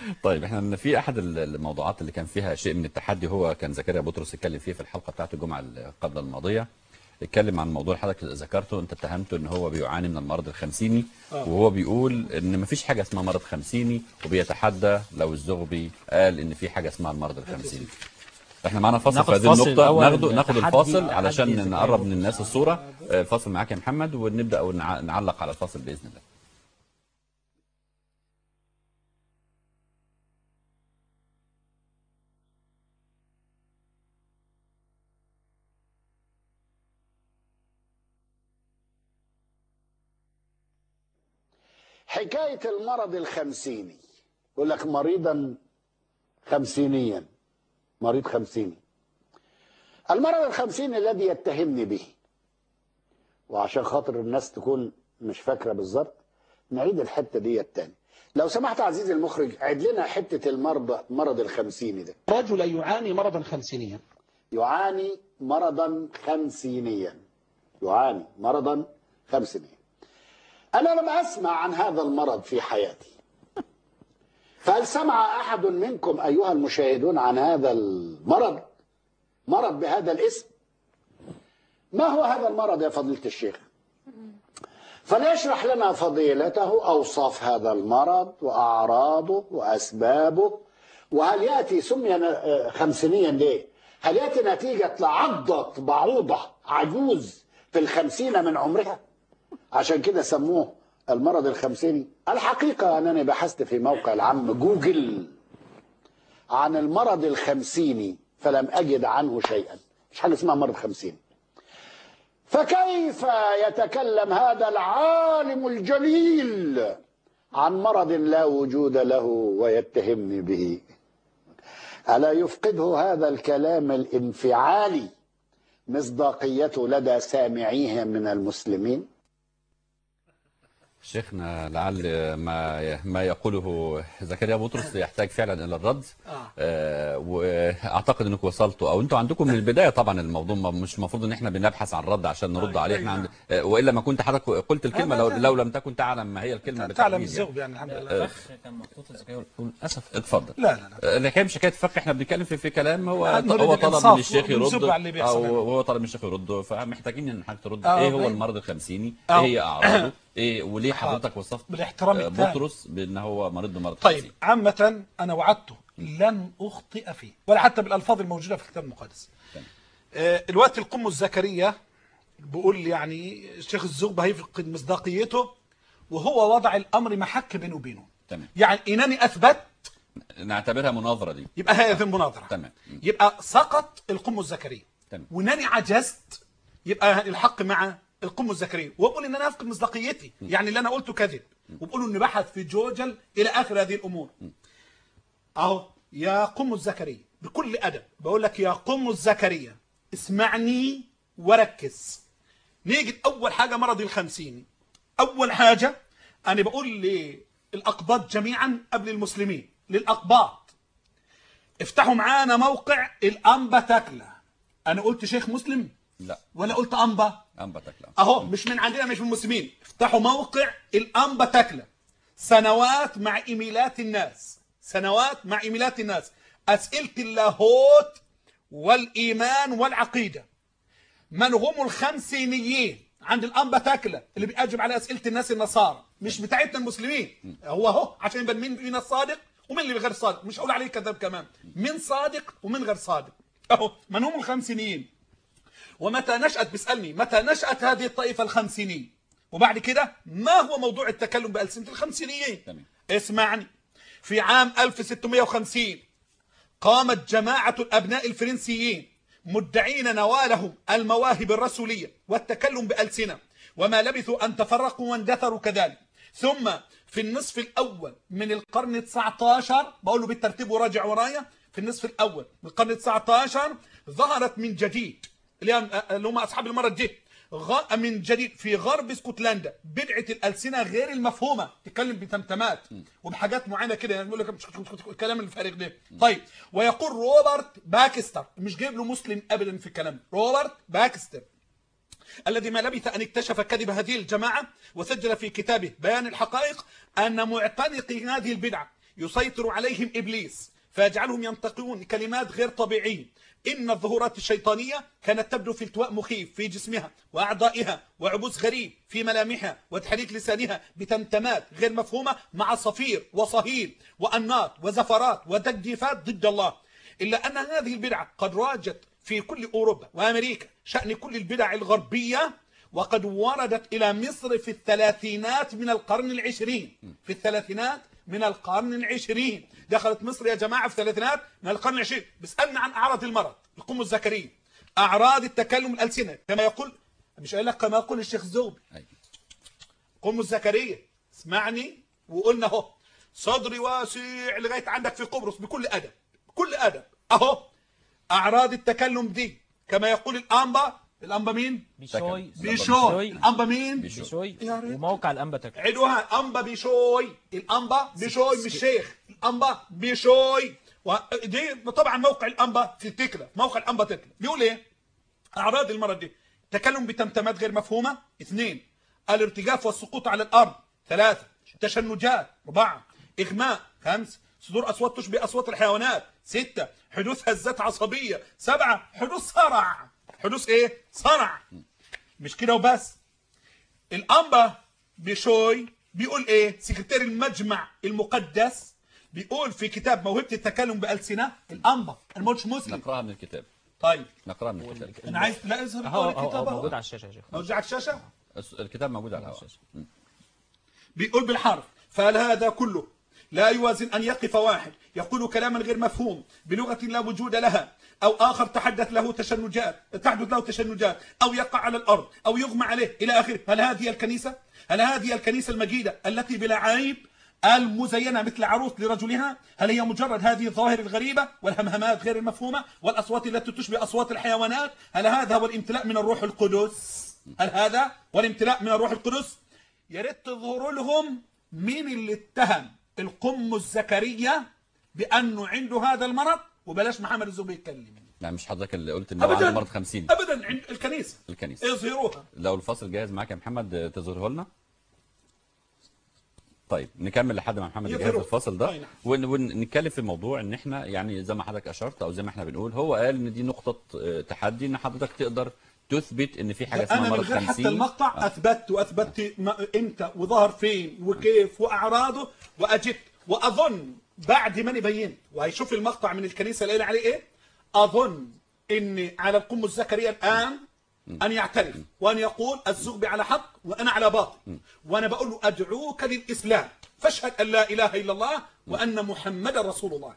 طيب احنا في احد الموضوعات اللي كان فيها شيء من التحدي هو كان زكريا بطرس اتكلم فيه في الحلقه بتاعته الجمعه اللي قبل الماضيه اتكلم عن موضوع حضرتك اللي ذكرته انت اتهمته ان هو بيعاني من المرض الخمسيني وهو بيقول ان مفيش حاجه اسمها مرض خمسيني وبيتحدى لو الزغبي قال ان في حاجه اسمها المرض الخمسيني احنا معانا فاصل ناخد في هذه فاصل النقطه الأول، ناخد ناخد التحدي الفاصل تحدي علشان زكريا نقرب بطرس. من الناس الصوره آه، الفاصل معاك يا محمد ونبدا ونع- نعلق على الفاصل باذن الله حكاية المرض الخمسيني يقول لك مريضا خمسينيا مريض خمسيني المرض الخمسيني الذي يتهمني به وعشان خاطر الناس تكون مش فاكرة بالظبط نعيد الحتة دي التاني لو سمحت عزيزي المخرج عيد لنا حتة المرض مرض الخمسيني ده رجل يعاني مرضا خمسينيا يعاني مرضا خمسينيا يعاني مرضا خمسينيا أنا لم أسمع عن هذا المرض في حياتي فهل سمع أحد منكم أيها المشاهدون عن هذا المرض مرض بهذا الاسم ما هو هذا المرض يا فضيلة الشيخ فليشرح لنا فضيلته أوصاف هذا المرض وأعراضه وأسبابه وهل يأتي سمي آه، خمسينيا ليه هل يأتي نتيجة لعضة بعوضة عجوز في الخمسين من عمرها عشان كده سموه المرض الخمسيني الحقيقة أنني بحثت في موقع العم جوجل عن المرض الخمسيني فلم أجد عنه شيئا مش حاجة اسمها مرض خمسيني فكيف يتكلم هذا العالم الجليل عن مرض لا وجود له ويتهمني به ألا يفقده هذا الكلام الانفعالي مصداقيته لدى سامعيه من المسلمين شيخنا لعل ما ما يقوله زكريا بطرس يحتاج فعلا الى الرد آه واعتقد انكم وصلتوا او انتوا عندكم من البدايه طبعا الموضوع ما- مش المفروض ان احنا بنبحث عن رد عشان نرد عليه احنا عند آه والا ما كنت حضرتك قلت الكلمه لو, لو لم تكن تعلم ما هي الكلمه تعلم بالتحديد يعني. الزغب يعني الحمد لله كان محطوط زكريا بيقول للاسف اتفضل لا لا لا آه، الحكايه مش حكايه فقه احنا بنتكلم في في كلام هو آه، نريد هو طلب الإنصاف من الشيخ ونزب يرد على اللي بيحصل او هنا. هو طلب من الشيخ يرد فمحتاجين ان حضرتك ترد آه، ايه هو طيب. المرض الخمسيني آه. ايه هي اعراضه ايه وليه حضرتك وصفت بالاحترام آه، التام. بطرس بان هو مريض بمرض طيب خمسيني عامة أنا وعدته لن أخطئ فيه ولا حتى بالألفاظ الموجودة في الكتاب المقدس تمام. آه، الوقت القم الزكريا بيقول يعني الشيخ الزغب هيفقد مصداقيته وهو وضع الأمر محك بينه وبينه تمام يعني إنني أثبت نعتبرها مناظره دي يبقى هذه المناظرة تمام. يبقى سقط القم الزكريا تمام. وانني عجزت يبقى الحق مع القم الزكريا واقول ان انا افقد مصداقيتي يعني اللي انا قلته كذب وبقولوا اني بحث في جوجل الى اخر هذه الامور اهو يا قم الزكريا بكل ادب بقول لك يا قم الزكريا اسمعني وركز نيجي اول حاجه مرضي الخمسيني اول حاجه انا بقول للاقباط جميعا قبل المسلمين للاقباط افتحوا معانا موقع الانبا تاكله انا قلت شيخ مسلم لا ولا قلت انبا انبتك لا اهو مش من عندنا مش من المسلمين افتحوا موقع الانبا تاكله سنوات مع ايميلات الناس سنوات مع ايميلات الناس اسئله اللاهوت والايمان والعقيده من هم الخمسينيين عند الانبا تاكله اللي بيجب على اسئله الناس النصارى مش بتاعتنا المسلمين هو اهو عشان يبان مين فينا الصادق ومين اللي غير صادق مش هقول عليه كذاب كمان مين صادق ومين غير صادق اهو من هم الخمسينيين ومتى نشأت بيسألني متى نشأت هذه الطائفة الخمسينية وبعد كده ما هو موضوع التكلم بألسنة الخمسينيين تمام. اسمعني في عام 1650 قامت جماعة الأبناء الفرنسيين مدعين نوالهم المواهب الرسولية والتكلم بألسنة وما لبثوا أن تفرقوا واندثروا كذلك ثم في النصف الأول من القرن 19 بقول له بالترتيب وراجع ورايا في النصف الأول من القرن 19 ظهرت من جديد اللي هم- اللي هم أصحاب المرض دي غ- من جديد في غرب اسكتلندا بدعة الألسنة غير المفهومة تتكلم بتمتمات وبحاجات معينة كده يعني بيقول لك مش- الكلام الفارغ ده طيب ويقول روبرت باكستر مش جايب له مسلم أبدا في الكلام روبرت باكستر الذي ما لبث أن اكتشف كذب هذه الجماعة وسجل في كتابه بيان الحقائق أن معتنقي هذه البدعة يسيطر عليهم إبليس فيجعلهم ينطقون كلمات غير طبيعية إن الظهورات الشيطانية كانت تبدو في التواء مخيف في جسمها وأعضائها وعبوس غريب في ملامحها وتحريك لسانها بتمتمات غير مفهومة مع صفير وصهيل وأنات وزفرات وتجديفات ضد الله إلا أن هذه البدعة قد راجت في كل أوروبا وأمريكا شأن كل البدع الغربية وقد وردت إلى مصر في الثلاثينات من القرن العشرين في الثلاثينات من القرن العشرين دخلت مصر يا جماعة في الثلاثينات من القرن العشرين بسألنا عن أعراض المرض القم الذكرية أعراض التكلم الألسنة كما يقول مش قايل لك كما يقول الشيخ زوبي أيوة. قم الزكريا اسمعني وقلنا اهو صدري واسع لغايه عندك في قبرص بكل ادب بكل ادب اهو اعراض التكلم دي كما يقول الانبا الانبا مين بيشوي بيشوي الانبا مين بيشوي يا ريت. وموقع الانبا تك عدوها انبا بيشوي الانبا بيشوي مش شيخ الانبا بيشوي و- دي طبعا موقع الانبا في تكلا موقع الانبا تكلا بيقول ايه اعراض المرض دي تكلم بتمتمات غير مفهومه اثنين الارتجاف والسقوط على الارض ثلاثه تشنجات اربعه اغماء خمسه صدور اصوات تشبه اصوات الحيوانات سته حدوث هزات عصبيه سبعه حدوث صرع حدوث ايه صرع مش كده وبس الانبا بشوي بيقول ايه سكرتير المجمع المقدس بيقول في كتاب موهبه التكلم بالسنه الانبا انا ما قلتش مسلم نقراها من الكتاب طيب نقراها من الكتاب انا عايز لا اظهر اهو قول اهو الكتاب أهو موجود اهو على الشاشه يا شيخ موجود على الشاشه الس- الكتاب موجود على الهواء م. بيقول بالحرف فهل هذا كله لا يوازن أن يقف واحد يقول كلاما غير مفهوم بلغة لا وجود لها أو آخر تحدث له تشنجات تحدث له تشنجات أو يقع على الأرض أو يغمى عليه إلى آخره هل هذه الكنيسة؟ هل هذه الكنيسة المجيدة التي بلا عيب المزينة مثل عروس لرجلها هل هي مجرد هذه الظواهر الغريبة والهمهمات غير المفهومة والأصوات التي تشبه أصوات الحيوانات هل هذا هو الامتلاء من الروح القدس هل هذا هو الامتلاء من الروح القدس يا ريت تظهروا لهم مين اللي اتهم القم الزكريا بانه عنده هذا المرض وبلاش محمد الزوبي يتكلم لا مش حضرتك اللي قلت ان هو عنده مرض 50 ابدا عند الكنيسه الكنيسه اظهروها لو الفصل جاهز معاك يا محمد آه، تظهره لنا طيب نكمل لحد ما محمد يجهز يظهره. الفصل ده أي نعم. ون- ونتكلم في الموضوع ان احنا يعني زي ما حضرتك اشرت او زي ما احنا بنقول هو قال ان دي نقطه آه، تحدي ان حضرتك تقدر تثبت ان في حاجه اسمها انا من مرض غير 50 حتى المقطع آه. اثبت واثبت ما امتى وظهر فين وكيف واعراضه واجبت واظن بعد ما بينت وهيشوف المقطع من الكنيسه اللي قال عليه ايه اظن ان على القم الزكريا الان ان يعترف وان يقول الزغبي على حق وانا على باطل وانا بقول له ادعوك للاسلام فاشهد ان لا اله الا الله وان محمدا رسول الله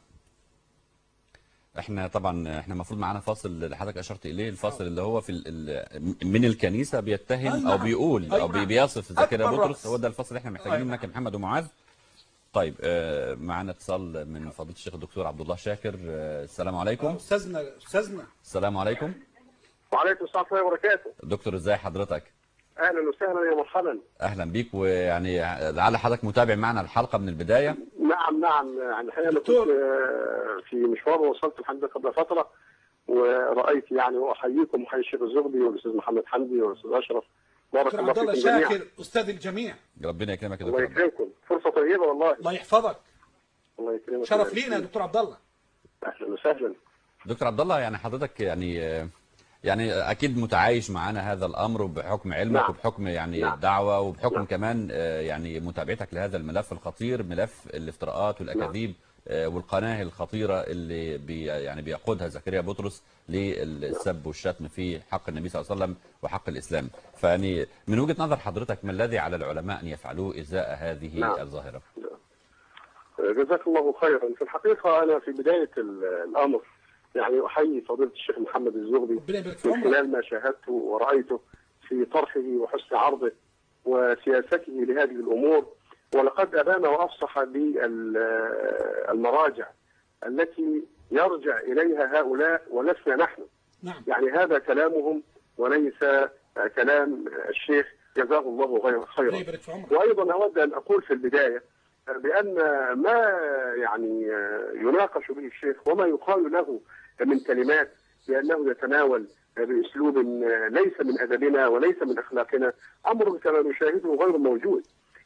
احنا طبعا احنا المفروض معانا فاصل اللي حضرتك اشرت اليه الفاصل اللي هو في ال- ال- من الكنيسه بيتهم أي او نعم. بيقول أي او بي- نعم. بيصف زكريا أكبر بطرس رأس. هو ده الفاصل اللي احنا محتاجين أي منك يا محمد ومعاذ طيب آه، معانا اتصال من فضيله الشيخ الدكتور عبد الله شاكر آه، السلام عليكم استاذنا استاذنا السلام عليكم وعليكم السلام ورحمه الله وبركاته دكتور ازاي حضرتك اهلا وسهلا يا مرحبا اهلا بيك ويعني لعل حضرتك متابع معنا الحلقه من البدايه نعم نعم يعني الحقيقه انا كنت دكتور. آه، في مشوار وصلت الحمد لله قبل فتره ورأيت يعني وأحييكم وأحيي الشيخ الزغبي والأستاذ محمد حمدي والأستاذ أشرف بارك دكتور الله عبد الله فيكم جميعا شاكر استاذ الجميع ربنا يكرمك يا الله دكتور عبد الله. يكرمكم فرصة طيبة والله الله يحفظك الله يكرمك شرف لينا يا دكتور عبد الله أهلا وسهلا دكتور عبد الله يعني حضرتك يعني آه، يعني اكيد متعايش معانا هذا الامر وبحكم علمك نعم. وبحكم يعني نعم. الدعوه وبحكم نعم. كمان آه، يعني متابعتك لهذا الملف الخطير ملف الافتراءات والاكاذيب آه، والقناه الخطيره اللي بي يعني بيقودها زكريا بطرس للسب والشتم في حق النبي صلى الله عليه وسلم وحق الاسلام فيعني من وجهه نظر حضرتك ما الذي على العلماء ان يفعلوه ازاء هذه نعم. الظاهره جزاك الله خيرا في الحقيقة أنا في بداية ال- الأمر يعني أحيي فضيلة الشيخ محمد الزغبي ربنا يبارك في من عمرك خلال ما شاهدته ورأيته في طرحه وحسن عرضه وسياسته لهذه الأمور ولقد أبان وأفصح بالمراجع التي يرجع إليها هؤلاء ولسنا نحن نعم يعني هذا كلامهم وليس كلام الشيخ جزاه الله غير ربنا خيرا يبارك في عمرك وايضا اود ان اقول في البدايه بان ما يعني يناقش به الشيخ وما يقال له من كلمات بانه يتناول باسلوب ليس من ادبنا وليس من اخلاقنا امر كما نشاهده غير موجود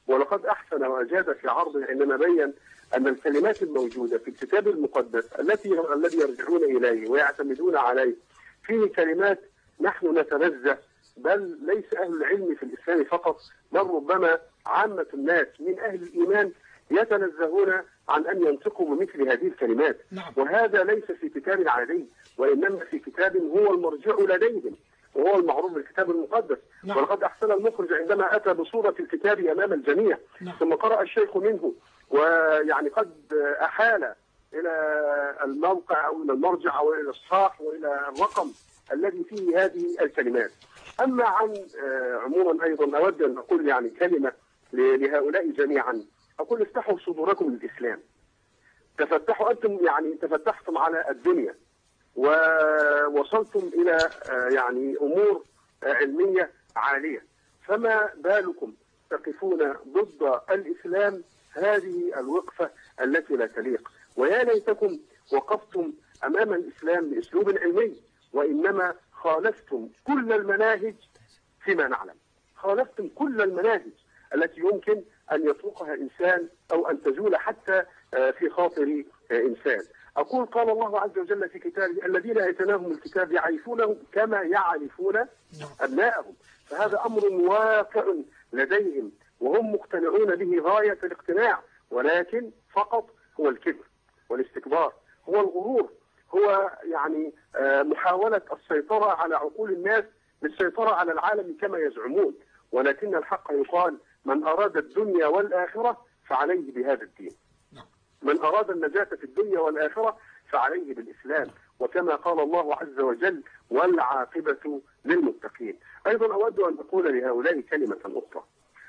ولقد أحسن وأجاد في عرضه عندما بين أن الكلمات الموجودة في الكتاب المقدس التي الذي يرجعون إليه ويعتمدون عليه فيه كلمات نحن نتنزه بل ليس أهل العلم في الإسلام فقط بل ربما عامة الناس من أهل الإيمان يتنزهون عن أن ينطقوا بمثل هذه الكلمات نعم. وهذا ليس في كتاب عادي وإنما في كتاب هو المرجع لديهم وهو المعروف بالكتاب المقدس نعم. ولقد أحسن المخرج عندما أتى بصورة الكتاب أمام الجميع نعم. ثم قرأ الشيخ منه ويعني قد أحال إلى الموقع أو إلى المرجع أو إلى الإصحاح وإلى الرقم الذي فيه هذه الكلمات أما عن آه، عموما أيضا أود أن أقول يعني كلمة ل- لهؤلاء جميعا أقول افتحوا صدوركم للإسلام تفتحوا أنتم يعني تفتحتم على الدنيا ووصلتم إلى آه، يعني أمور آه، علمية عالية فما بالكم تقفون ضد الإسلام هذه الوقفة التي لا تليق ويا ليتكم وقفتم أمام الإسلام بأسلوب علمي وإنما خالفتم كل المناهج فيما نعلم خالفتم كل المناهج التي يمكن أن يطرقها إنسان أو أن تزول حتى آه، في خاطر آه، إنسان أقول قال الله عز وجل في كتابه الذين آتيناهم الكتاب يعرفونه كما يعرفون أبناءهم فهذا أمر واقع لديهم وهم مقتنعون به غاية الاقتناع ولكن فقط هو الكبر والاستكبار هو الغرور هو يعني آه، محاولة السيطرة على عقول الناس بالسيطرة على العالم كما يزعمون ولكن الحق يقال من أراد الدنيا والآخرة فعليه بهذا الدين من أراد النجاة في الدنيا والآخرة فعليه بالإسلام وكما قال الله عز وجل والعاقبة للمتقين أيضا أود أن أقول لهؤلاء كلمة أخرى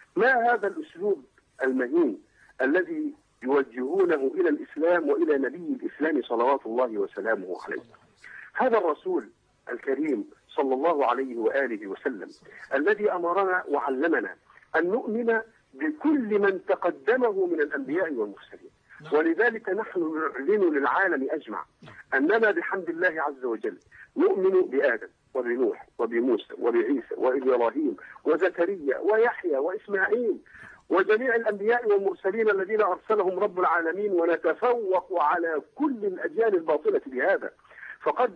ما هذا الأسلوب المهين الذي يوجهونه إلى الإسلام وإلى نبي الإسلام صلوات الله وسلامه عليه هذا الرسول الكريم صلى الله عليه وآله وسلم الذي أمرنا وعلمنا أن نؤمن بكل من تقدمه من الأنبياء والمرسلين ولذلك نحن نعلن للعالم أجمع أننا بحمد الله عز وجل نؤمن بآدم وبنوح وبموسى وبعيسى وإبراهيم وزكريا ويحيى وإسماعيل وجميع الأنبياء والمرسلين الذين أرسلهم رب العالمين ونتفوق على كل الأجيال الباطلة بهذا فقد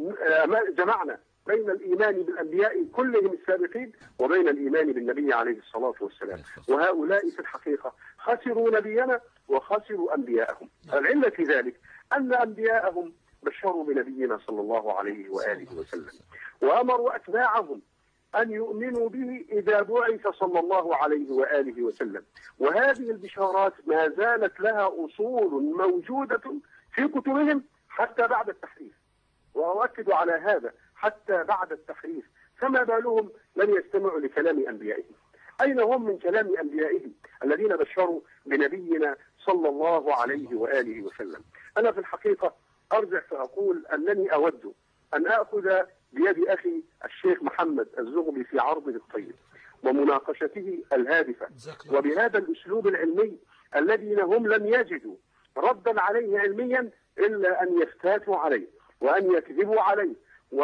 آه، جمعنا بين الإيمان بالأنبياء كلهم السابقين وبين الإيمان بالنبي عليه الصلاة والسلام وهؤلاء في الحقيقة خسروا نبينا وخسروا أنبياءهم العلة في ذلك أن أنبياءهم بشروا بنبينا صلى الله عليه وآله وسلم وأمروا أتباعهم أن يؤمنوا به إذا بعث صلى الله عليه وآله وسلم وهذه البشارات ما زالت لها أصول موجودة في كتبهم حتى بعد التحريف وأؤكد على هذا حتى بعد التحريف فما بالهم لم يستمعوا لكلام أنبيائهم أين هم من كلام أنبيائهم الذين بشروا بنبينا صلى الله عليه وآله وسلم أنا في الحقيقة أرجع فأقول أنني أود أن أخذ بيد أخي الشيخ محمد الزغبي في عرضه الطيب ومناقشته الهادفة وبهذا الأسلوب العلمي الذين هم لم يجدوا ردا عليه علميا إلا أن يفتاتوا عليه وأن يكذبوا عليه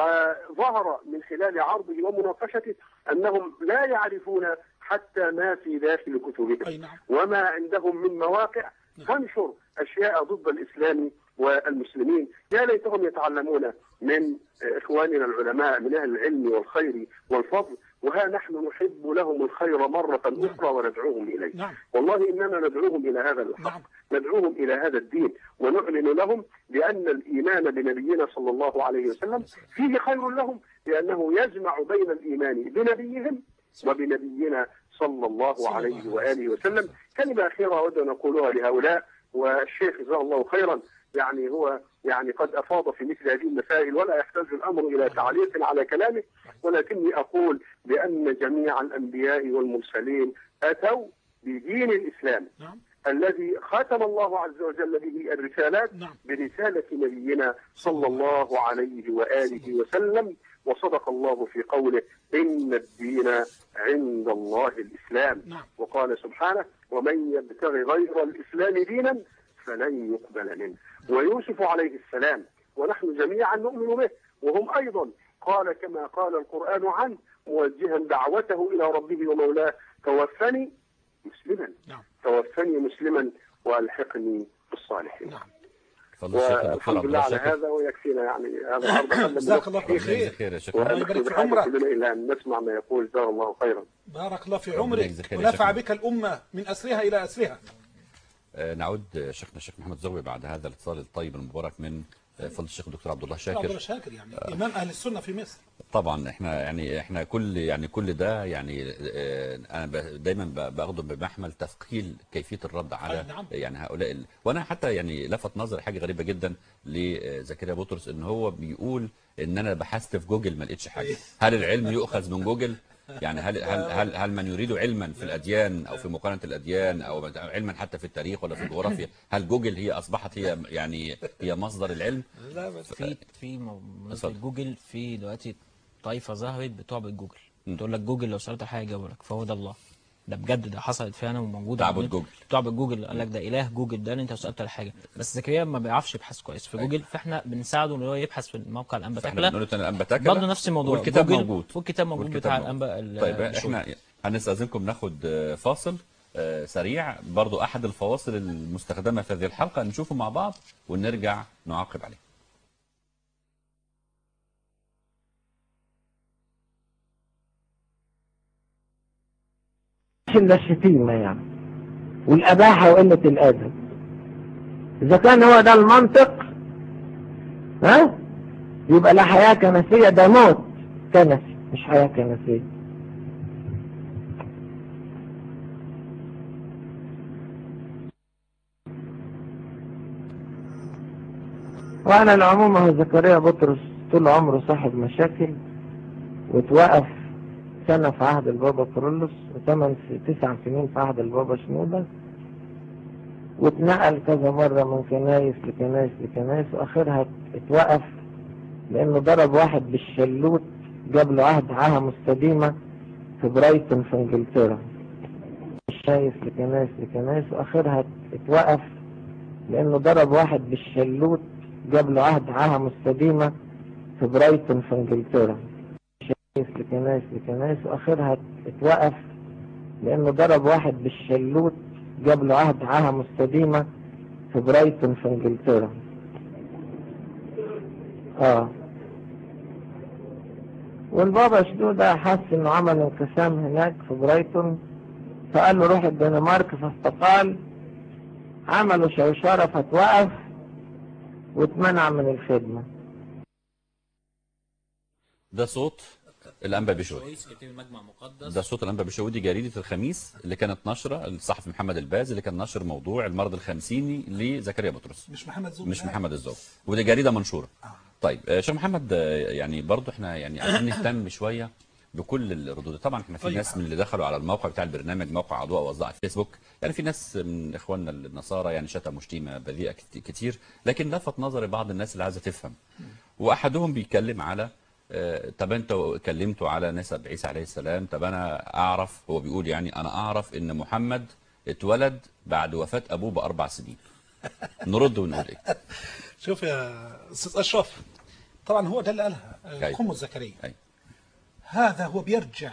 وظهر من خلال عرضه ومناقشته أنهم لا يعرفون حتى ما في داخل كتبهم أي نعم وما عندهم من مواقع تنشر أشياء ضد الإسلام والمسلمين يا ليتهم يتعلمون من إخواننا العلماء من أهل العلم والخير والفضل وها نحن نحب لهم الخير مرة أخرى وندعوهم إليه نعم والله إننا ندعوهم إلى هذا الحق نعم ندعوهم إلى هذا الدين ونعلن لهم بأن الإيمان بنبينا صلى الله عليه وسلم فيه خير لهم لأنه يجمع بين الإيمان بنبيهم وبنبينا صلى الله عليه وآله وسلم كلمة أخيرة أود أن أقولها لهؤلاء والشيخ جزاه الله خيرا يعني هو يعني قد أفاض في مثل هذه المسائل ولا يحتاج الأمر إلى تعليق على كلامه ولكني أقول بأن جميع الأنبياء والمرسلين أتوا بدين الإسلام نعم الذي ختم الله عز وجل به الرسالات نعم برسالة نبينا صلى الله عليه وآله وسلم وصدق الله في قوله إن الدين عند الله الإسلام نعم وقال سبحانه ومن يبتغي غير الإسلام دينا فلن يقبل منه ويوسف عليه السلام ونحن جميعا نؤمن به وهم أيضا قال كما قال القرآن عنه موجها دعوته إلى ربه ومولاه توفني مسلما نعم توفني مسلما والحقني بالصالحين نعم فضل الشيخ الدكتور والحمد عبد لله الله على شاكر هذا ويكفينا يعني هذا العرض قدم جزاك الله بنفسه. في ربنا يجزي خير خير يا شيخ الله ونحن يبارك في بحاجة عمرك. كلنا الى ان نسمع ما يقول جزاه الله خيرا بارك الله في ربنا عمرك يجزي خير يا ونفع شيخنا. بك الأمة من أسرها إلى أسرها آه، نعود آه، شيخنا الشيخ محمد زغبي بعد هذا الاتصال الطيب المبارك من آه، فضل الشيخ الدكتور عبد الله عبد الله شاكر شاكر يعني إمام أهل السنة في مصر طبعا احنا يعني احنا كل يعني كل ده يعني آه، انا ب- دايما ب- باخده بمحمل تثقيل كيفيه الرد على أي نعم. يعني هؤلاء ال... وانا حتى يعني لفت نظري حاجه غريبه جدا لزكريا بطرس ان هو بيقول ان انا بحثت في جوجل ما لقيتش حاجه هل العلم يؤخذ من جوجل يعني هل هل هل, هل من يريد علما في الاديان او في مقارنه الاديان او علما حتى في التاريخ ولا في الجغرافيا هل جوجل هي اصبحت هي يعني هي مصدر العلم لا بس في في مناسبة اتفضل. جوجل في دلوقتي طائفة ظهرت بتعبد جوجل م. تقول لك جوجل لو سألت حاجة يجاوب لك فهو ده الله ده بجد ده حصلت فعلا وموجودة على تعبد النت. جوجل. تعبد جوجل قال لك ده إله جوجل ده اللي أنت لو سألت على حاجة بس زكريا ما بيعرفش يبحث كويس في جوجل فاحنا بنساعده إن هو يبحث في الموقع الأنبا فاحنا تاكلا بنقول له تاني الانبا تاكلا برضه نفس الموضوع والكتاب جوجل موجود والكتاب موجود والكتاب بتاع موجود. الأنبا ال- طيب الشهود. احنا هنستاذنكم ناخد آه، فاصل آه، سريع برضو احد الفواصل المستخدمه في هذه الحلقه نشوفه مع بعض ونرجع نعقب عليه مش الا الشتيمه يعني والاباحه وقله الادب اذا كان هو ده المنطق ها يبقى لا حياه كنسيه ده موت كنسي مش حياه كنسيه وعلى العموم هو زكريا بطرس طول عمره صاحب مشاكل وتوقف سنة في عهد البابا كرولوس وثمان في تسع سنين في عهد البابا شنودة واتنقل كذا مرة من كنايس لكنايس لكنايس وآخرها اتوقف لأنه ضرب واحد بالشلوت جاب له عهد عاهة مستديمة في برايتون في إنجلترا كنايس لكنايس لكنايس وآخرها اتوقف لأنه ضرب واحد بالشلوت جاب له عهد عاهة مستديمة في برايتون في إنجلترا كنايس لكنايس لكنايس واخرها اتوقف لانه ضرب واحد بالشلوت جاب له عهد عاهة مستديمة في برايتون في انجلترا اه والبابا شنودة حس انه عمل انقسام هناك في برايتون فقال له روح الدنمارك فاستقال عملوا شوشرة فتوقف واتمنع من الخدمة ده صوت الانبا بشوي رئيس كتيب المجمع المقدس ده صوت الانبا بشوي دي جريده الخميس اللي كانت نشره الصحفي محمد الباز اللي كان نشر موضوع المرض الخمسيني لزكريا بطرس مش محمد زوج مش محمد الزوج ودي جريده منشوره طيب آه، شيخ محمد آه، يعني برضو احنا يعني عايزين نهتم شويه بكل الردود طبعا احنا في طيب. ناس من اللي دخلوا على الموقع بتاع البرنامج موقع عضواء واصداء الفيسبوك يعني في ناس من اخواننا النصارى يعني شتموا شتيمه بذيئه كت- كتير لكن لفت نظري بعض الناس اللي عايزه تفهم واحدهم بيتكلم على آه، طب انتوا اتكلمتوا على نسب عيسى عليه السلام طب انا اعرف هو بيقول يعني انا اعرف ان محمد اتولد بعد وفاه ابوه باربع سنين نرد ونقول ايه شوف يا استاذ اشرف طبعا هو ده اللي قالها آه، أيوة. قم زكريا أيوة. هذا هو بيرجع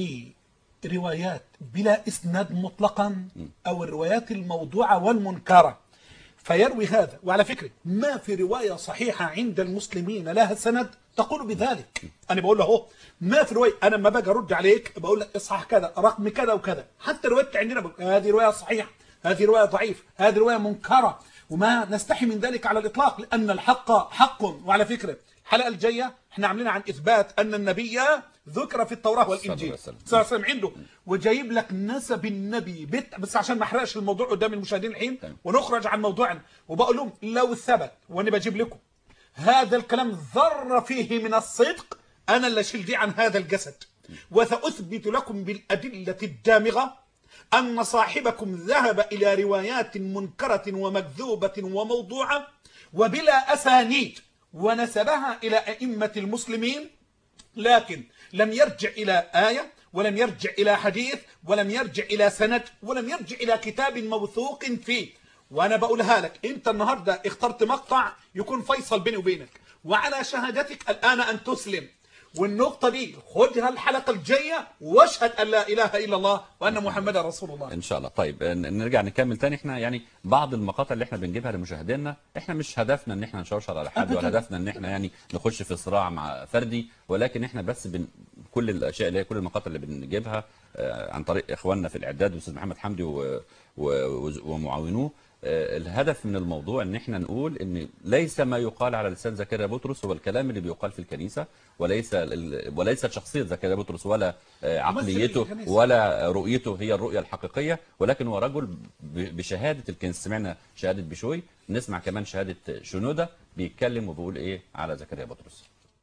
لروايات بلا اسناد مطلقا او الروايات الموضوعه والمنكره فيروي هذا وعلى فكره ما في روايه صحيحه عند المسلمين لها سند تقول بذلك انا بقول له اهو ما في روايه انا لما باجي ارد عليك بقول لك اصحح كذا رقم كذا وكذا حتى روايات عندنا بقول هذه روايه صحيحه هذه روايه ضعيفه هذه روايه منكره وما نستحي من ذلك على الاطلاق لان الحق حق وعلى فكره الحلقه الجايه احنا عاملين عن اثبات ان النبي ذكر في التوراه والانجيل والسلام. صلى الله عليه وسلم عنده وجايب لك نسب النبي بت بس عشان ما احرقش الموضوع قدام المشاهدين الحين تمام. ونخرج عن موضوعنا وبقول لهم لو ثبت وانا بجيب لكم هذا الكلام ذر فيه من الصدق انا اللي اشيل دي عن هذا الجسد وساثبت لكم بالادله الدامغه ان صاحبكم ذهب الى روايات منكره ومكذوبه وموضوعه وبلا اسانيد ونسبها الى ائمه المسلمين لكن لم يرجع إلى آية ولم يرجع إلى حديث ولم يرجع إلى سند ولم يرجع إلى كتاب موثوق فيه وأنا بقولها لك أنت النهاردة اخترت مقطع يكون فيصل بيني وبينك وعلى شهادتك الآن أن تسلم والنقطة دي خدها الحلقة الجاية واشهد أن لا إله إلا الله وأن محمدا رسول الله ان شاء الله طيب ن- نرجع نكمل تاني احنا يعني بعض المقاطع اللي احنا بنجيبها لمشاهدينا احنا مش هدفنا ان احنا نشوشر على حد ولا هدفنا ان احنا يعني نخش في صراع مع فردي ولكن احنا بس بن كل الاشياء اللي هي كل المقاطع اللي بنجيبها آه، عن طريق اخواننا في الاعداد والاستاذ محمد حمدي و- و- ومعاونوه آه، الهدف من الموضوع ان احنا نقول ان ليس ما يقال على لسان زكريا بطرس هو الكلام اللي بيقال في الكنيسه وليس ال- وليست شخصيه زكريا بطرس ولا آه، عقليته الكنيسة. ولا رؤيته هي الرؤيه الحقيقيه ولكن هو رجل ب- بشهاده الكنيسه سمعنا شهاده بشوي نسمع كمان شهاده شنوده بيتكلم وبيقول ايه على زكريا بطرس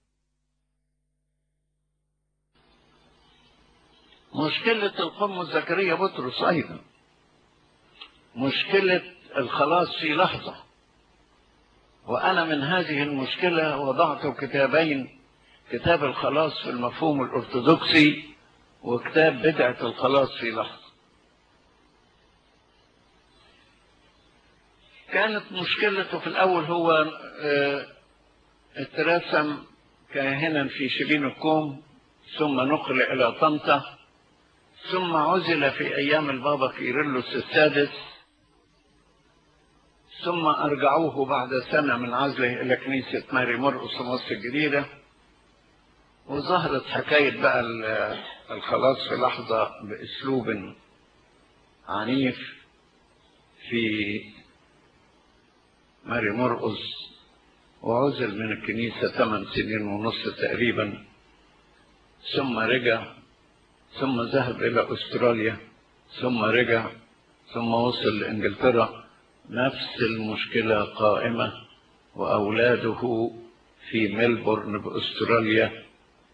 مشكلة القم زكريا بطرس أيضا مشكلة الخلاص في لحظة وأنا من هذه المشكلة وضعت كتابين كتاب الخلاص في المفهوم الأرثوذكسي وكتاب بدعة الخلاص في لحظة كانت مشكلته في الأول هو آه، اترسم كاهنا في شبين الكوم ثم نقل إلى طنطا ثم عزل في أيام البابا كيرلس السادس ثم أرجعوه بعد سنة من عزله إلى كنيسة ماري مرقس في مصر الجديدة وظهرت حكاية بقى ال- الخلاص في لحظة بأسلوب عنيف في ماري مرقس وعزل من الكنيسة ثمان سنين ونص تقريبا ثم رجع ثم ذهب إلى أستراليا ثم رجع ثم وصل لإنجلترا نفس المشكلة قائمة وأولاده في ملبورن بأستراليا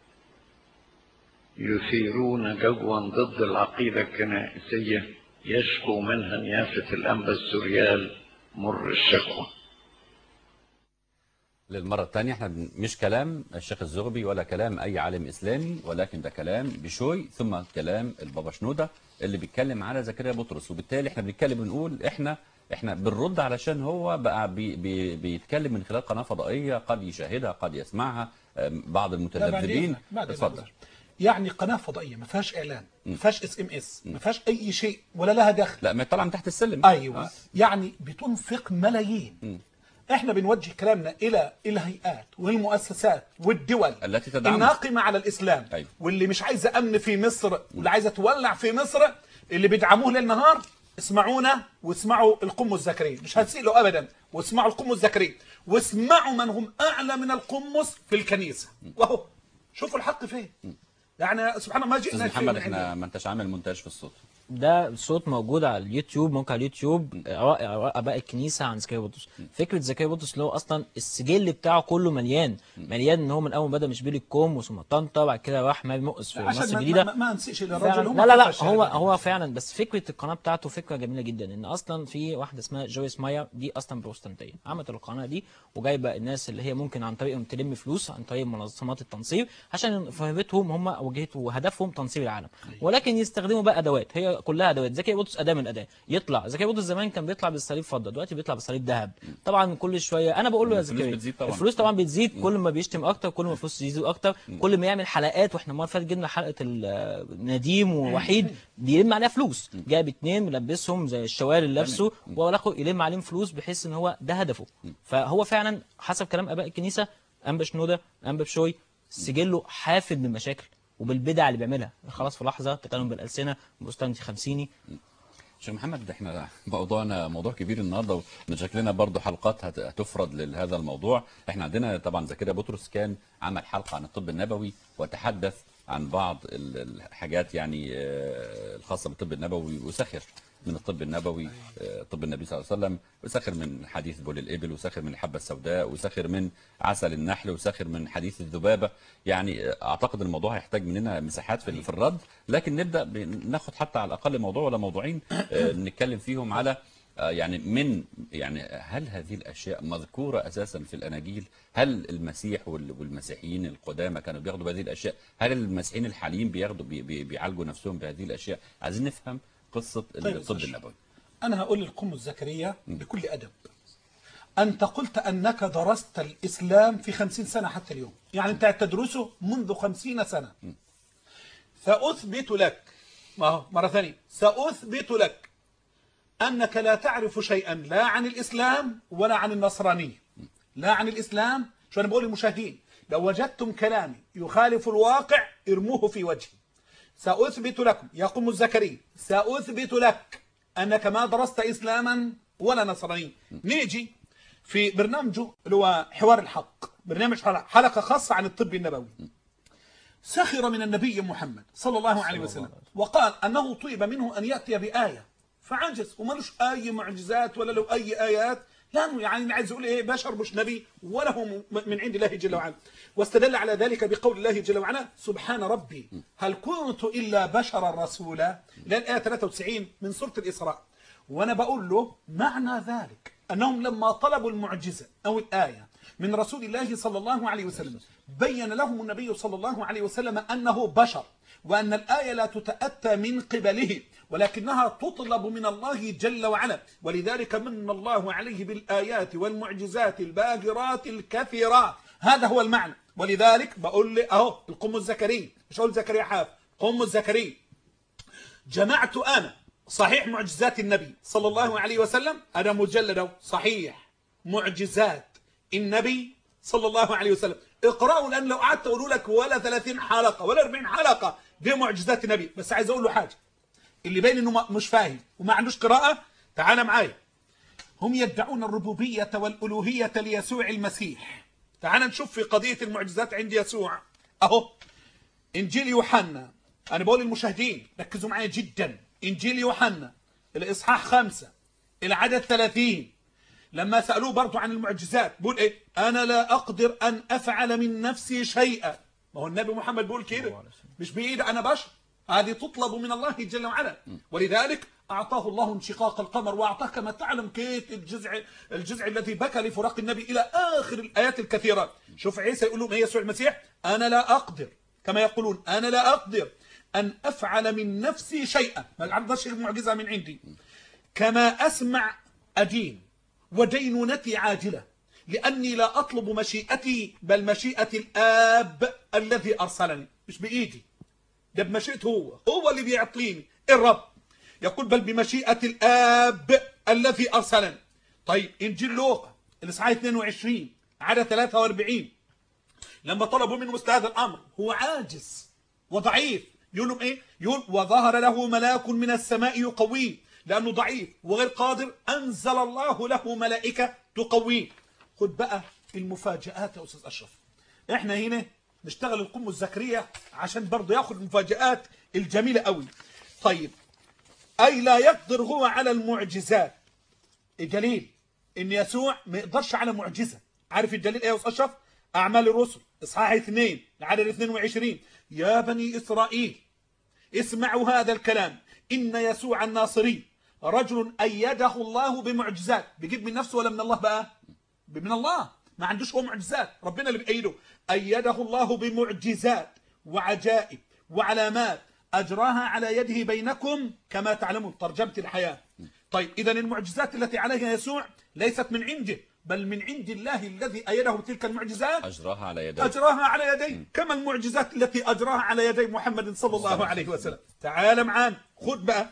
يثيرون جوا ضد العقيدة الكنائسية يشكو منها نيافة الأنبا السوريال مر الشكوى للمره الثانيه احنا بن- مش كلام الشيخ الزغبي ولا كلام اي عالم اسلامي ولكن ده كلام بشوي ثم كلام البابا شنوده اللي بيتكلم على زكريا بطرس وبالتالي احنا بنتكلم بنقول احنا احنا بنرد علشان هو بقى بي بي بيتكلم من خلال قناه فضائيه قد يشاهدها قد يسمعها أم، بعض لا، بعد المتذبذبين إذنك، بعد إذنك. اتفضل يعني قناة فضائية ما فيهاش إعلان ما فيهاش اس ام اس ما فيهاش أي شيء ولا لها دخل لا ما طالعه من تحت السلم ايوه آه. يعني بتنفق ملايين احنا بنوجه كلامنا الى الهيئات والمؤسسات والدول التي تدعمنا. الناقمه على الاسلام أيوة. واللي مش عايزه امن في مصر واللي عايزه تولع في مصر اللي بيدعموه ليل نهار اسمعونا واسمعوا القم الزكريا مش هتسئلوا ابدا واسمعوا القم الزكريا واسمعوا من هم اعلى من القمص في الكنيسه وهو شوفوا الحق فين يعني سبحان الله ما استاذ جئنا شيء محمد من عندنا. احنا ما انتش عامل مونتاج في الصوت ده صوت موجود على اليوتيوب موقع اليوتيوب آراء آراء اباء الكنيسه عن زكريا بطرس فكره زكريا بطرس اللي هو اصلا السجل بتاعه كله مليان مليان ان هو من اول ما بدا مش بيلي الكوم ثم طنطا بعد كده راح ماري مقص في عشان مصر ما, الجديده ما, ما نسيش الرجل فعلا هم لا لا لا كفاش هو يعني. هو فعلا بس فكره القناه بتاعته فكره جميله جدا ان اصلا في واحده اسمها جويس ماير دي اصلا بروتستانتيه عملت القناه دي وجايبه الناس اللي هي ممكن عن طريقهم تلم فلوس عن طريق منظمات التنصير عشان فهمتهم هم وجهتهم وهدفهم تنصير العالم ولكن يستخدموا بقى ادوات هي كلها ادوات زكي بطرس اداه من اداه يطلع زكي بطرس زمان كان بيطلع بالصليب فضه دلوقتي بيطلع بالصليب ذهب طبعا كل شويه انا بقول له يا الفلوس زكريا بتزيد طبعا. الفلوس طبعا بتزيد كل ما بيشتم اكتر كل ما الفلوس تزيد اكتر كل ما يعمل حلقات واحنا المره اللي فاتت جبنا حلقه ال- نديم ووحيد بيلم عليها فلوس جايب اتنين ملبسهم زي الشوال اللي لابسه والاخر يلم عليهم فلوس بحيث ان هو ده هدفه فهو فعلا حسب كلام اباء الكنيسه انبا شنوده انبا بشوي سجله حافل بالمشاكل وبالبدع اللي بيعملها خلاص في لحظه تكلم بالالسنه بستان خمسيني شيخ محمد احنا موضوعنا موضوع كبير النهارده وشكلنا برضو حلقات هت- هتفرد لهذا الموضوع احنا عندنا طبعا زكريا بطرس كان عمل حلقه عن الطب النبوي وتحدث عن بعض ال- الحاجات يعني آه، الخاصه بالطب النبوي وسخر من الطب النبوي آه، طب النبي صلى الله عليه وسلم وسخر من حديث بول الابل وسخر من الحبه السوداء وسخر من عسل النحل وسخر من حديث الذبابه يعني آه، اعتقد الموضوع هيحتاج مننا مساحات في في الرد لكن نبدا ناخد حتى على الاقل موضوع ولا موضوعين آه، نتكلم فيهم على آه، يعني من يعني هل هذه الاشياء مذكوره اساسا في الاناجيل؟ هل المسيح وال- والمسيحيين القدامى كانوا بياخدوا بهذه الاشياء؟ هل المسيحيين الحاليين بياخدوا بي- بي- بيعالجوا نفسهم بهذه الاشياء؟ عايزين نفهم قصه طيب الطب أستاذ النبوي. انا هقول للقم الزكريا بكل ادب أنت قلت أنك درست الإسلام في خمسين سنة حتى اليوم يعني أنت تدرسه منذ خمسين سنة سأثبت لك ما هو مرة ثانية سأثبت لك أنك لا تعرف شيئا لا عن الإسلام ولا عن النصرانية لا عن الإسلام شو أنا بقول للمشاهدين لو وجدتم كلامي يخالف الواقع ارموه في وجهي سأثبت لكم يقوم الزكري سأثبت لك أنك ما درست إسلاما ولا نصرانية نيجي في برنامجه اللي هو حوار الحق برنامج حلقة, حلقة خاصة عن الطب النبوي سخر من النبي محمد صلى الله عليه وسلم وقال أنه طيب منه أن يأتي بآية فعجز ومالوش أي معجزات ولا له أي آيات لأنه يعني عايز يقول إيه بشر مش نبي ولا هو م- من عند الله جل وعلا واستدل على ذلك بقول الله جل وعلا سبحان ربي هل كنت إلا بشرا رسولا للآية 93 من سورة الإسراء وأنا بقول له معنى ذلك أنهم لما طلبوا المعجزة أو الآية من رسول الله صلى الله عليه وسلم بين لهم النبي صلى الله عليه وسلم أنه بشر وأن الآية لا تتأتى من قبله ولكنها تطلب من الله جل وعلا ولذلك من الله عليه بالآيات والمعجزات الباهرات الكثيرات هذا هو المعنى ولذلك بقول لي أهو القم الزكري مش أقول زكريا حاف قم الزكري جمعت أنا صحيح معجزات النبي صلى الله عليه وسلم أنا مجلد صحيح معجزات النبي صلى الله عليه وسلم اقرأوا لأن لو قعدت أقول لك ولا 30 حلقة ولا 40 حلقة دي معجزات النبي بس عايز أقول له حاجة اللي باين إنه ما- مش فاهم وما عندوش قراءة تعال معايا هم يدعون الربوبية والألوهية ليسوع المسيح تعال نشوف في قضية المعجزات عند يسوع أهو إنجيل يوحنا أنا بقول للمشاهدين ركزوا معايا جدا إنجيل يوحنا الإصحاح خمسة العدد ثلاثين لما سألوه برضو عن المعجزات بيقول إيه أنا لا أقدر أن أفعل من نفسي شيئا ما هو النبي محمد بيقول كده مش بإيد أنا بشر هذه تطلب من الله جل وعلا ولذلك أعطاه الله انشقاق القمر وأعطاه كما تعلم كيت الجزع الجزع الذي بكى لفراق النبي إلى آخر الآيات الكثيرة شوف عيسى يقول لهم إيه يسوع المسيح أنا لا أقدر كما يقولون أنا لا أقدر أن أفعل من نفسي شيئا ما عندناش المعجزة من عندي كما أسمع أدين ودينونتي عاجلة لأني لا أطلب مشيئتي بل مشيئة الآب الذي أرسلني مش بإيدي ده بمشيئته هو هو اللي بيعطيني الرب يقول بل بمشيئة الآب الذي أرسلني طيب إنجيل لوقا الإصحاح 22 عدد 43 لما طلبوا منه مثل هذا الأمر هو عاجز وضعيف يقول لهم إيه يقول وظهر له ملاك من السماء يقويه لأنه ضعيف وغير قادر أنزل الله له ملائكة تقويه خد بقى المفاجآت يا أستاذ أشرف إحنا هنا نشتغل القم الزكرية عشان برضه ياخد المفاجآت الجميلة قوي طيب أي لا يقدر هو على المعجزات الدليل ان يسوع ما يقدرش على معجزه عارف الدليل ايه يا استاذ اشرف اعمال الرسل اصحاح 2 العدد 22 يا بني اسرائيل اسمعوا هذا الكلام ان يسوع الناصري رجل ايده الله بمعجزات بيجيب من نفسه ولا من الله بقى من الله ما عندوش هو معجزات ربنا اللي بأيده أيده الله بمعجزات وعجائب وعلامات أجراها على يده بينكم كما تعلمون ترجمة الحياة طيب إذا المعجزات التي عليها يسوع ليست من عنده بل من عند الله الذي أيده بتلك المعجزات أجراها على يديه أجراها على يديه كما المعجزات التي أجراها على يدي محمد صلى الله عليه وسلم تعال معانا خد بقى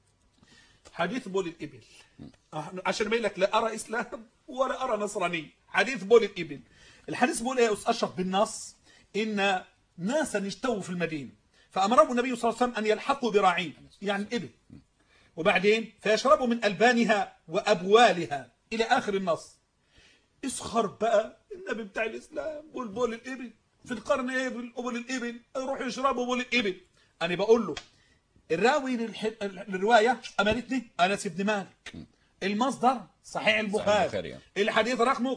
حديث بول الإبل أه، عشان أبين لك لا أرى إسلام ولا أرى نصراني حديث بول الإبل الحديث بيقول إيه يا أستاذ أشرف بالنص إن ناسا اجتووا في المدينة فأمرهم النبي صلى الله عليه وسلم أن يلحقوا براعين يعني الإبل وبعدين فيشربوا من ألبانها وأبوالها إلى آخر النص اسخر بقى النبي بتاع الإسلام والبول الإبل في القرن إيه بالأبل الإبل يروحوا يشربوا بول الإبل أنا بقول له الراوي للح... للرواية أمانتني أنس بن مالك المصدر صحيح البخاري البخاري. الحديث رقمه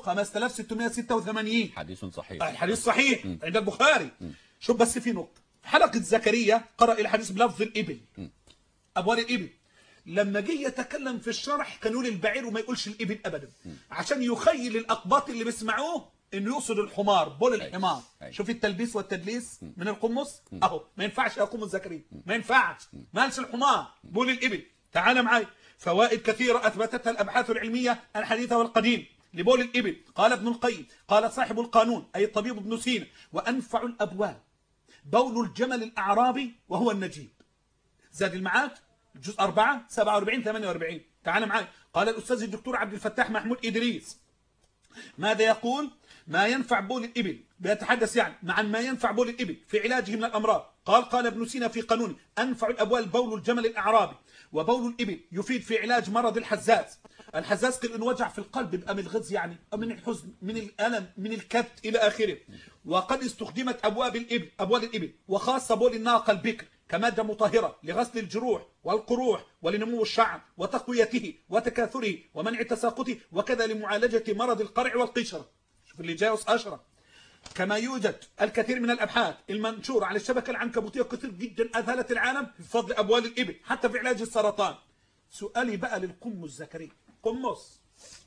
5686 حديث صحيح الحديث صحيح عند البخاري شوف بس في نقطة حلقة زكريا قرأ الحديث بلفظ الإبل أبوال الإبل لما جه يتكلم في الشرح كان يقول البعير وما يقولش الإبل أبدا عشان يخيل الأقباط اللي بيسمعوه انه يقصد الحمار بول الحمار أي. شوف التلبيس والتدليس من القمص اهو ما ينفعش يا قمص زكريا ما ينفعش ما قالش الحمار بول الابل تعال معاي فوائد كثيره اثبتتها الابحاث العلميه الحديثه والقديم لبول الإبل قال ابن القيم قال صاحب القانون أي الطبيب ابن سينا وأنفع الأبوال بول الجمل الأعرابي وهو النجيب زاد المعاد الجزء 4 47 48 تعال معي قال الأستاذ الدكتور عبد الفتاح محمود إدريس ماذا يقول ما ينفع بول الإبل بيتحدث يعني مع ما ينفع بول الإبل في علاجه من الأمراض قال قال ابن سينا في قانونه أنفع الأبوال بول الجمل الأعرابي وبول الإبل يفيد في علاج مرض الحزاز الحزاز قل إن وجع في القلب يبقى من الغز يعني أو من الحزن من الألم من الكبت إلى آخره وقد استخدمت أبواب الإبل أبوال الإبل وخاصة بول الناقة البكر كمادة مطهرة لغسل الجروح والقروح ولنمو الشعر وتقويته وتكاثره ومنع تساقطه وكذا لمعالجة مرض القرع والقشرة شوف اللي جاي أشرة كما يوجد الكثير من الأبحاث المنشورة على الشبكة العنكبوتية كثير جدا أذهلت العالم بفضل أبوال الإبل حتى في علاج السرطان سؤالي بقى للقمص زكريا قمص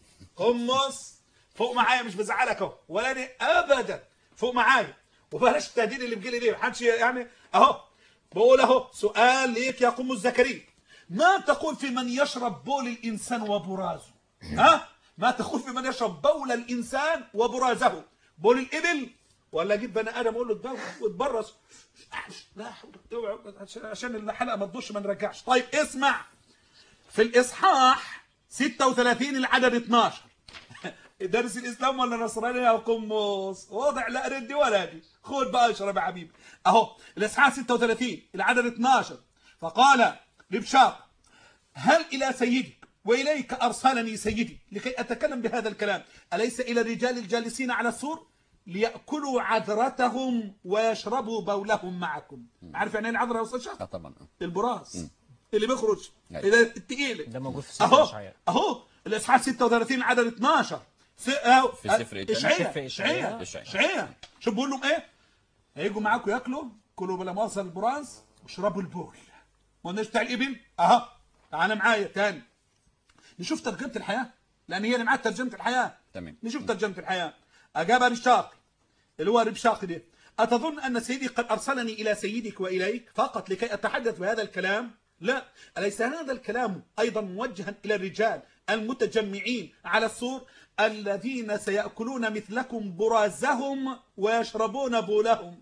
قمص فوق معايا مش بزعلك اهو ولا أنا ابدا فوق معايا وبلاش التهديد اللي بيجي لي ليه محدش يعني اهو بقول اهو سؤال ليك يا قمص زكريا ما تقول في من يشرب بول الانسان وبرازه ها ما تقول في من يشرب بول الانسان وبرازه بول الابل ولا اجيب بني ادم اقول له اتبول واتبرز لا حول ولا قوة عشان- عشان الحلقه ما تدوش ما نرجعش طيب اسمع في الإصحاح 36 العدد 12 درس الإسلام ولا نصراني يا قمص وضع لا ردي ولا دي خد بقى اشرب يا حبيبي أهو الإصحاح 36 العدد 12 فقال لبشاق هل إلى سيدك وإليك أرسلني سيدي لكي أتكلم بهذا الكلام أليس إلى الرجال الجالسين على السور ليأكلوا عذرتهم ويشربوا بولهم معكم عارف يعني ايه العذرة يا أستاذ شرف؟ اه طبعا البراز اللي بيخرج أيوة. الى التقيل ده موجود في سفر اهو إشعياء. اهو الاصحاح 36 عدد 12 س... أهو. في سفر إيه تاني؟ اشعياء سفر اشعياء إشعياء. اشعياء شوف بيقول لهم ايه هيجوا معاكم ياكلوا كلوا بلا مؤاخذه البراز واشربوا البول ما قلناش بتاع الابل اهو تعالى معايا تاني نشوف ترجمه الحياه لان هي اللي معاها ترجمه الحياه تمام. نشوف ترجمه الحياه اجاب رشاق اللي هو ربشاق ده أتظن أن سيدي قد أرسلني إلى سيدك وإليك فقط لكي أتحدث بهذا الكلام لا أليس هذا الكلام أيضا موجها إلى الرجال المتجمعين على السور الذين سيأكلون مثلكم برازهم ويشربون بولهم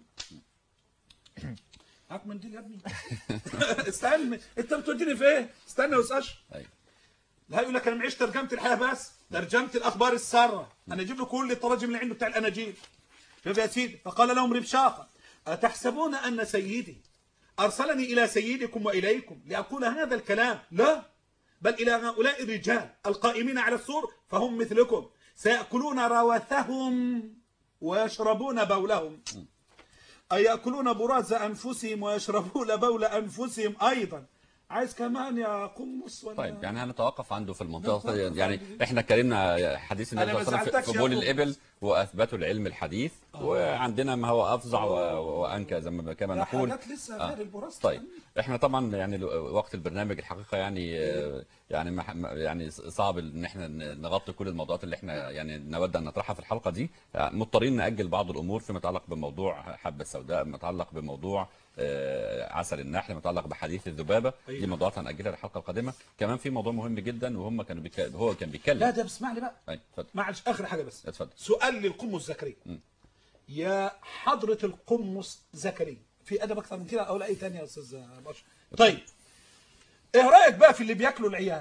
هات منديل يا ابني استنى انت بتوديني في ايه استنى يا استاذ أيوة. لا يقول لك انا معيش ترجمه الحياه بس ترجمه الاخبار الساره انا اجيب له كل التراجم اللي عنده بتاع الاناجيل شوف يا سيدي فقال لهم ربشاقه اتحسبون ان سيدي ارسلني الى سيدكم واليكم لاقول هذا الكلام لا بل الى هؤلاء الرجال القائمين على السور فهم مثلكم سياكلون روثهم ويشربون بولهم أي يأكلون براز أنفسهم ويشربون بول أنفسهم أيضا عايز كمان يا قمص ولا طيب يعني هنتوقف عنده في المنطقه يعني احنا اتكلمنا حديث النبي أنا صلى الله ما عليه وسلم في- زعلتكش في يا بول أخو. الابل واثبتوا العلم الحديث وعندنا ما هو افظع و- وانكى زي ما كما ده نقول حاجات لسه آه. غير البراز طيب احنا طبعا يعني ال- وقت البرنامج الحقيقه يعني آه، يعني ما- ما- يعني صعب ان احنا ن- نغطي كل الموضوعات اللي احنا يعني نود ان نطرحها في الحلقه دي آه، مضطرين ناجل بعض الامور فيما يتعلق بموضوع حبه السوداء فيما يتعلق بموضوع آه، عسل النحل فيما يتعلق بحديث الذبابه دي موضوعات هنأجلها للحلقه القادمه كمان في موضوع مهم جدا وهم كانوا بيك... هو كان لا بيتكلم ده بسمع لي بقى أي، اتفضل معلش آخر حاجة بس اتفضل سؤال للقمص زكريا يا حضرة القمص زكريا في أدب أكثر من كده أو لا أي تاني يا أستاذ باشا طيب إيه رأيك بقى في اللي بياكلوا العيال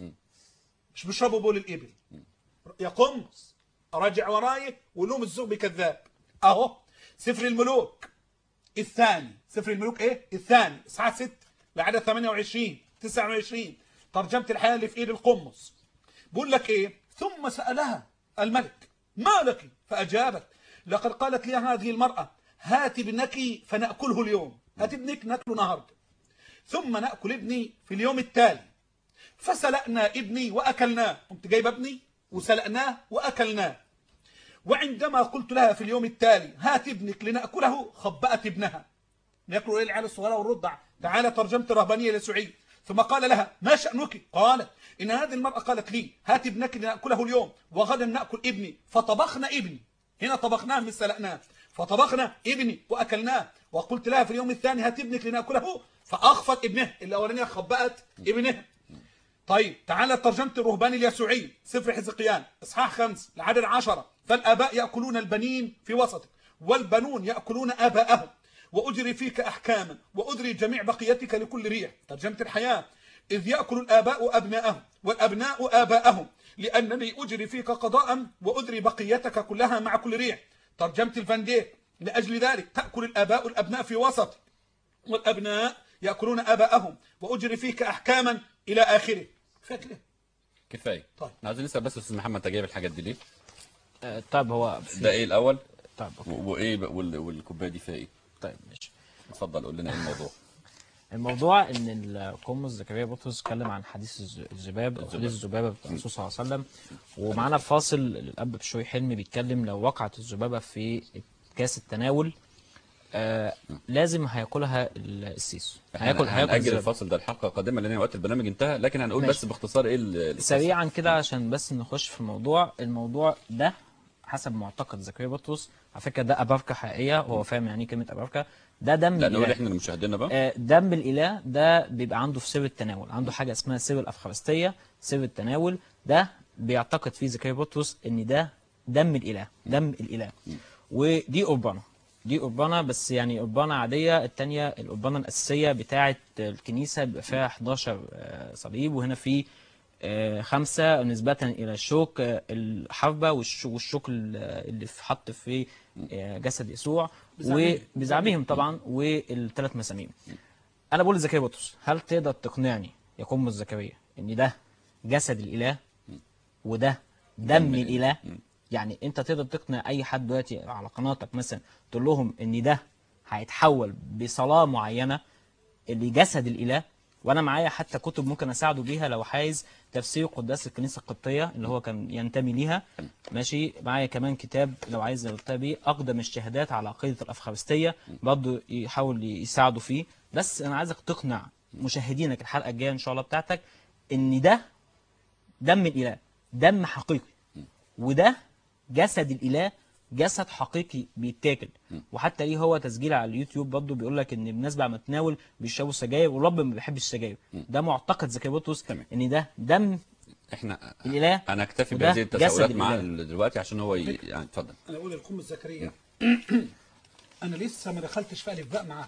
مش بيشربوا بول الإبل يا قمص راجع وراي ولوم الزغبي كذاب أهو سفر الملوك الثاني سفر الملوك ايه الثاني اصحاح 6 لعدد 28 29 ترجمه الحياه اللي في ايد القمص بيقول لك ايه ثم سالها الملك ما لك فاجابت لقد قالت لي هذه المراه هات ابنك فناكله اليوم هات ابنك ناكله النهارده ثم ناكل ابني في اليوم التالي فسلقنا ابني واكلناه قمت جايب ابني وسلقناه واكلناه وعندما قلت لها في اليوم التالي هات ابنك لنأكله خبأت ابنها ناكلوا ايه العيال الصغيره والرضع تعالى ترجمت رهبانيه لسعيد ثم قال لها ما شأنك قالت إن هذه المرأة قالت لي هات ابنك لنأكله اليوم وغدا نأكل ابني فطبخنا ابني هنا طبخناه مش سلقناه فطبخنا ابني وأكلناه وقلت لها في اليوم الثاني هات ابنك لنأكله فأخفت ابنه الأولانية خبأت ابنها طيب تعالى ترجمة الرهبان اليسوعي سفر حزقيان اصحاح خمس العدد عشرة فالآباء يأكلون البنين في وسطك والبنون يأكلون آباءهم وأجري فيك أحكاما وأجري جميع بقيتك لكل ريح ترجمة الحياة إذ يأكل الآباء أبناءهم والأبناء آباءهم لأنني أجري فيك قضاء وأجري بقيتك كلها مع كل ريح ترجمة الفانديك لأجل ذلك تأكل الآباء الأبناء في وسط والأبناء يأكلون آباءهم وأجري فيك أحكاما إلى آخره فات ليه كفايه طيب. احنا عايزين نسال بس استاذ محمد انت جايب الحاجات دي ليه؟ آه، طيب هو في- ده ايه الاول؟ طيب أوكي. و- وايه بقى- وال- والكوبايه دي فيها ايه؟ طيب ماشي اتفضل قول لنا ايه الموضوع الموضوع ان القمص زكريا بطرس اتكلم عن حديث الز- الذباب او حديث الذبابه بتاع الرسول صلى الله عليه وسلم ومعانا في فاصل الاب بشوي حلمي بيتكلم لو وقعت الذبابه في كاس التناول آه لازم هياكلها السيس هياكل هنأجل الذبابة. الفصل ده الحلقه القادمه لان وقت البرنامج انتهى لكن هنقول ماشي. بس باختصار ايه ال- القصة. سريعا كده عشان بس نخش في الموضوع الموضوع ده حسب معتقد زكريا بطرس على فكره ده اباركه حقيقيه هو فاهم يعني ايه كلمه اباركه ده دم لا نقول الإله. احنا لمشاهدينا بقى آه، دم الاله ده بيبقى عنده في سر التناول عنده حاجه اسمها سر الافخارستيه سر التناول ده بيعتقد فيه زكريا بطرس ان ده دم الاله دم الاله ودي قربانه دي قربانه بس يعني قربانه عاديه الثانيه القربانه الاساسيه بتاعه الكنيسه بيبقى فيها 11 آه، صليب وهنا في آه، خمسة نسبة إلى الشوك آه، الحربة والش- والشوك ال- اللي في حط في آه، جسد يسوع بزعمهم. وبزعمهم طبعا والثلاث مسامير انا بقول لزكريا بطرس هل تقدر تقنعني يا قمص زكريا ان ده جسد الاله وده دم الاله يعني انت تقدر تقنع اي حد دلوقتي على قناتك مثلا تقول لهم ان ده هيتحول بصلاه معينه لجسد الاله وانا معايا حتى كتب ممكن اساعده بيها لو عايز تفسير قداس الكنيسه القبطيه اللي هو كان ينتمي ليها ماشي معايا كمان كتاب لو عايز نرتبط بيه اقدم الشهادات على عقيده الافخارستيه برضه يحاول يساعده فيه بس انا عايزك تقنع مشاهدينك الحلقه الجايه ان شاء الله بتاعتك ان ده دم الاله دم حقيقي وده جسد الاله جسد حقيقي بيتاكل وحتى ليه هو تسجيل على اليوتيوب برضه بيقول لك ان الناس بعد ما تناول بيشربوا سجاير والرب ما بيحبش السجاير ده معتقد زكريا بطرس تمام. ان ده دم احنا الاله انا اكتفي وده بهذه التساؤلات جسد مع الإله. ال- دلوقتي عشان هو ي... يعني اتفضل انا اقول لكم الزكريا انا لسه ما دخلتش في الف باء معاك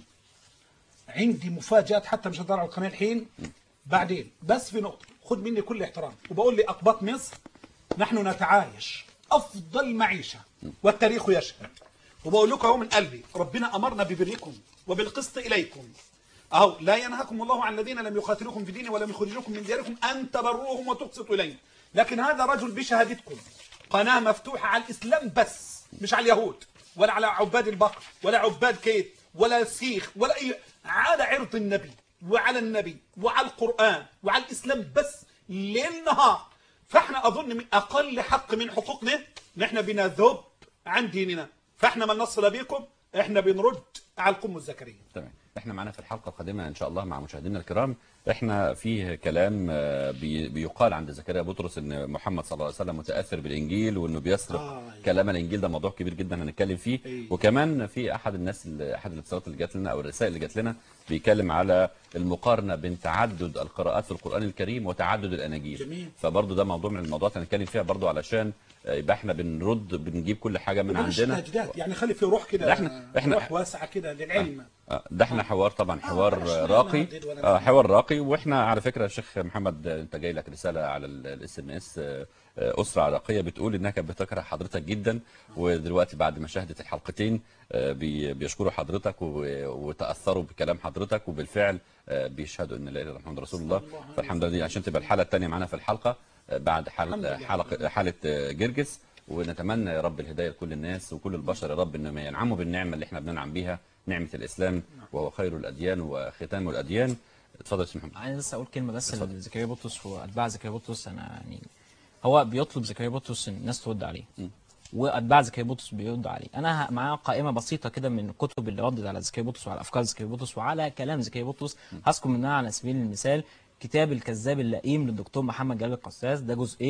عندي مفاجات حتى مش هدور على القناه الحين بعدين بس في نقطه خد مني كل احترام وبقول لي اقباط مصر نحن نتعايش افضل معيشه والتاريخ يشهد وبقول لكم اهو من قلبي ربنا امرنا ببركم وبالقسط اليكم اهو لا ينهاكم الله عن الذين لم يقاتلوكم في دينه ولم يخرجوكم من دياركم ان تبروهم وتقسطوا اليهم لكن هذا رجل بشهادتكم قناه مفتوحه على الاسلام بس مش على اليهود ولا على عباد البقر ولا عباد كيت ولا سيخ ولا اي على عرض النبي وعلى النبي وعلى القران وعلى الاسلام بس ليل نهار فاحنا اظن من اقل حق من حقوقنا نحن بنذب عن ديننا فاحنا ما نصل بكم احنا بنرد على القم الزكريا تمام احنا معانا في الحلقه القادمه ان شاء الله مع مشاهدينا الكرام احنا فيه كلام آه، بي- بيقال عند زكريا بطرس ان محمد صلى الله عليه وسلم متاثر بالانجيل وانه بيسرق آه، كلام الانجيل ده موضوع كبير جدا هنتكلم فيه أيوة. وكمان في احد الناس اللي- احد الاتصالات اللي جات لنا او الرسائل اللي جات لنا بيتكلم على المقارنه بين تعدد القراءات في القران الكريم وتعدد الاناجيل جميل. فبرضه ده موضوع من الموضوعات اللي هنتكلم فيها برضه علشان آه، يبقى احنا بنرد بنجيب كل حاجه من بلاش عندنا تجديدات يعني خلي في روح كده لا، إحنا- إحنا- روح واسعه كده للعلم آه، ده احنا حوار طبعا بلاش حوار لا راقي نهدد ولا آه، نهدد. حوار راقي واحنا على فكره يا شيخ محمد آه، انت جاي لك رساله على الاس ام اس اسره عراقيه بتقول انها كانت بتكره حضرتك جدا ودلوقتي بعد ما شاهدت الحلقتين آه، بي- بيشكروا حضرتك و- وتاثروا بكلام حضرتك وبالفعل آه، بيشهدوا ان لا اله الا الله محمد رسول الله فالحمد لله عشان تبقى الحلقه الثانيه معانا في الحلقه آه، بعد الحمد حلقه لله. حلقه حاله آه، جرجس ونتمنى يا رب الهدايه لكل الناس وكل البشر يا رب انهم ينعموا بالنعمه اللي احنا بننعم بيها نعمه الاسلام وهو خير الاديان وختام الاديان اتفضل يا استاذ محمد عايز بس اقول كلمه بس لزكريا بطرس واتباع زكريا بطرس انا يعني هو بيطلب زكريا بطرس ان الناس ترد عليه واتباع زكريا بطرس بيرد عليه انا ه- معايا قائمه بسيطه كده من الكتب اللي ردت على زكريا بطرس وعلى افكار زكريا بطرس وعلى كلام زكريا بطرس هذكر منها على سبيل المثال كتاب الكذاب اللئيم للدكتور محمد جلال القساس ده جزئين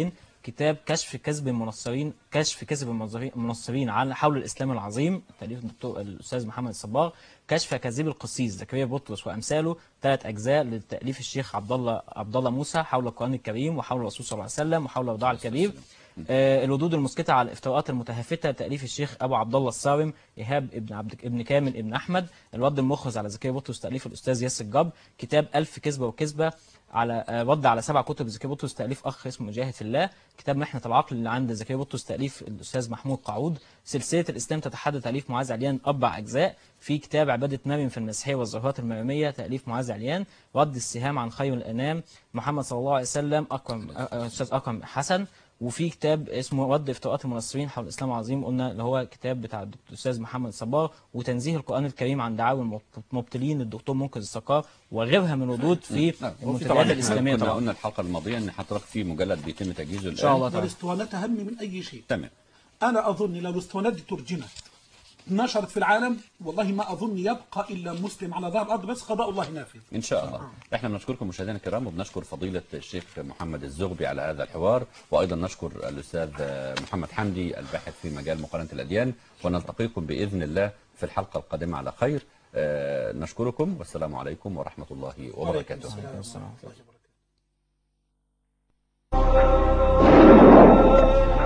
كتاب كشف كذب المنصرين كشف كذب المنظرين- المنصرين عن حول الاسلام العظيم تاليف الدكتور الاستاذ محمد الصباغ كشف كذب القسيس زكريا بطرس وامثاله ثلاث اجزاء لتاليف الشيخ عبد الله عبد الله موسى حول القران الكريم وحول الرسول صلى الله عليه وسلم وحول الوضاع الكبير آه، الردود المسكتة على الافتراءات المتهافته تاليف الشيخ ابو عبد الله الصارم ايهاب ابن عبد ابن كامل ابن احمد الرد المخرج على زكريا بطرس تاليف الاستاذ ياسر جاب كتاب ألف كذبه وكذبه على آه، رد على سبع كتب زكريا بطرس تاليف اخ اسمه مجاهد في الله كتاب محنه العقل اللي عند زكريا بطرس تاليف الاستاذ محمود قعود سلسله الاسلام تتحدى تاليف معاذ عليان اربع اجزاء في كتاب عباده مريم في المسيحيه والظاهرات المريميه تاليف معاذ عليان رد السهام عن خير الانام محمد صلى الله عليه وسلم اكرم آه، آه، استاذ اكرم حسن وفي كتاب اسمه رد افتراءات المنصرين حول الاسلام العظيم قلنا اللي هو كتاب بتاع الدكتور الاستاذ محمد صبار وتنزيه القران الكريم عن دعاوى المبطلين للدكتور منقذ السقار وغيرها من ردود في نعم. وفي المنتديات طبعا الاسلاميه احنا كنا طبعا قلنا الحلقه الماضيه ان حضرتك في مجلد بيتم تجهيزه الان ان شاء الله تعالى والاسطوانات أهم من أي شيء تمام أنا أظن لو الاسطوانات دي ترجمت نشرت في العالم والله ما أظن يبقى إلا مسلم على ظهر الأرض بس قضاء الله نافذ ان شاء الله احنا بنشكركم مشاهدينا الكرام وبنشكر فضيله الشيخ محمد الزغبي على هذا الحوار وايضا نشكر الاستاذ محمد حمدي الباحث في مجال مقارنه الاديان ونلتقيكم باذن الله في الحلقه القادمه على خير آه، نشكركم والسلام عليكم ورحمه الله وبركاته السلام. السلام. الله وبركاته.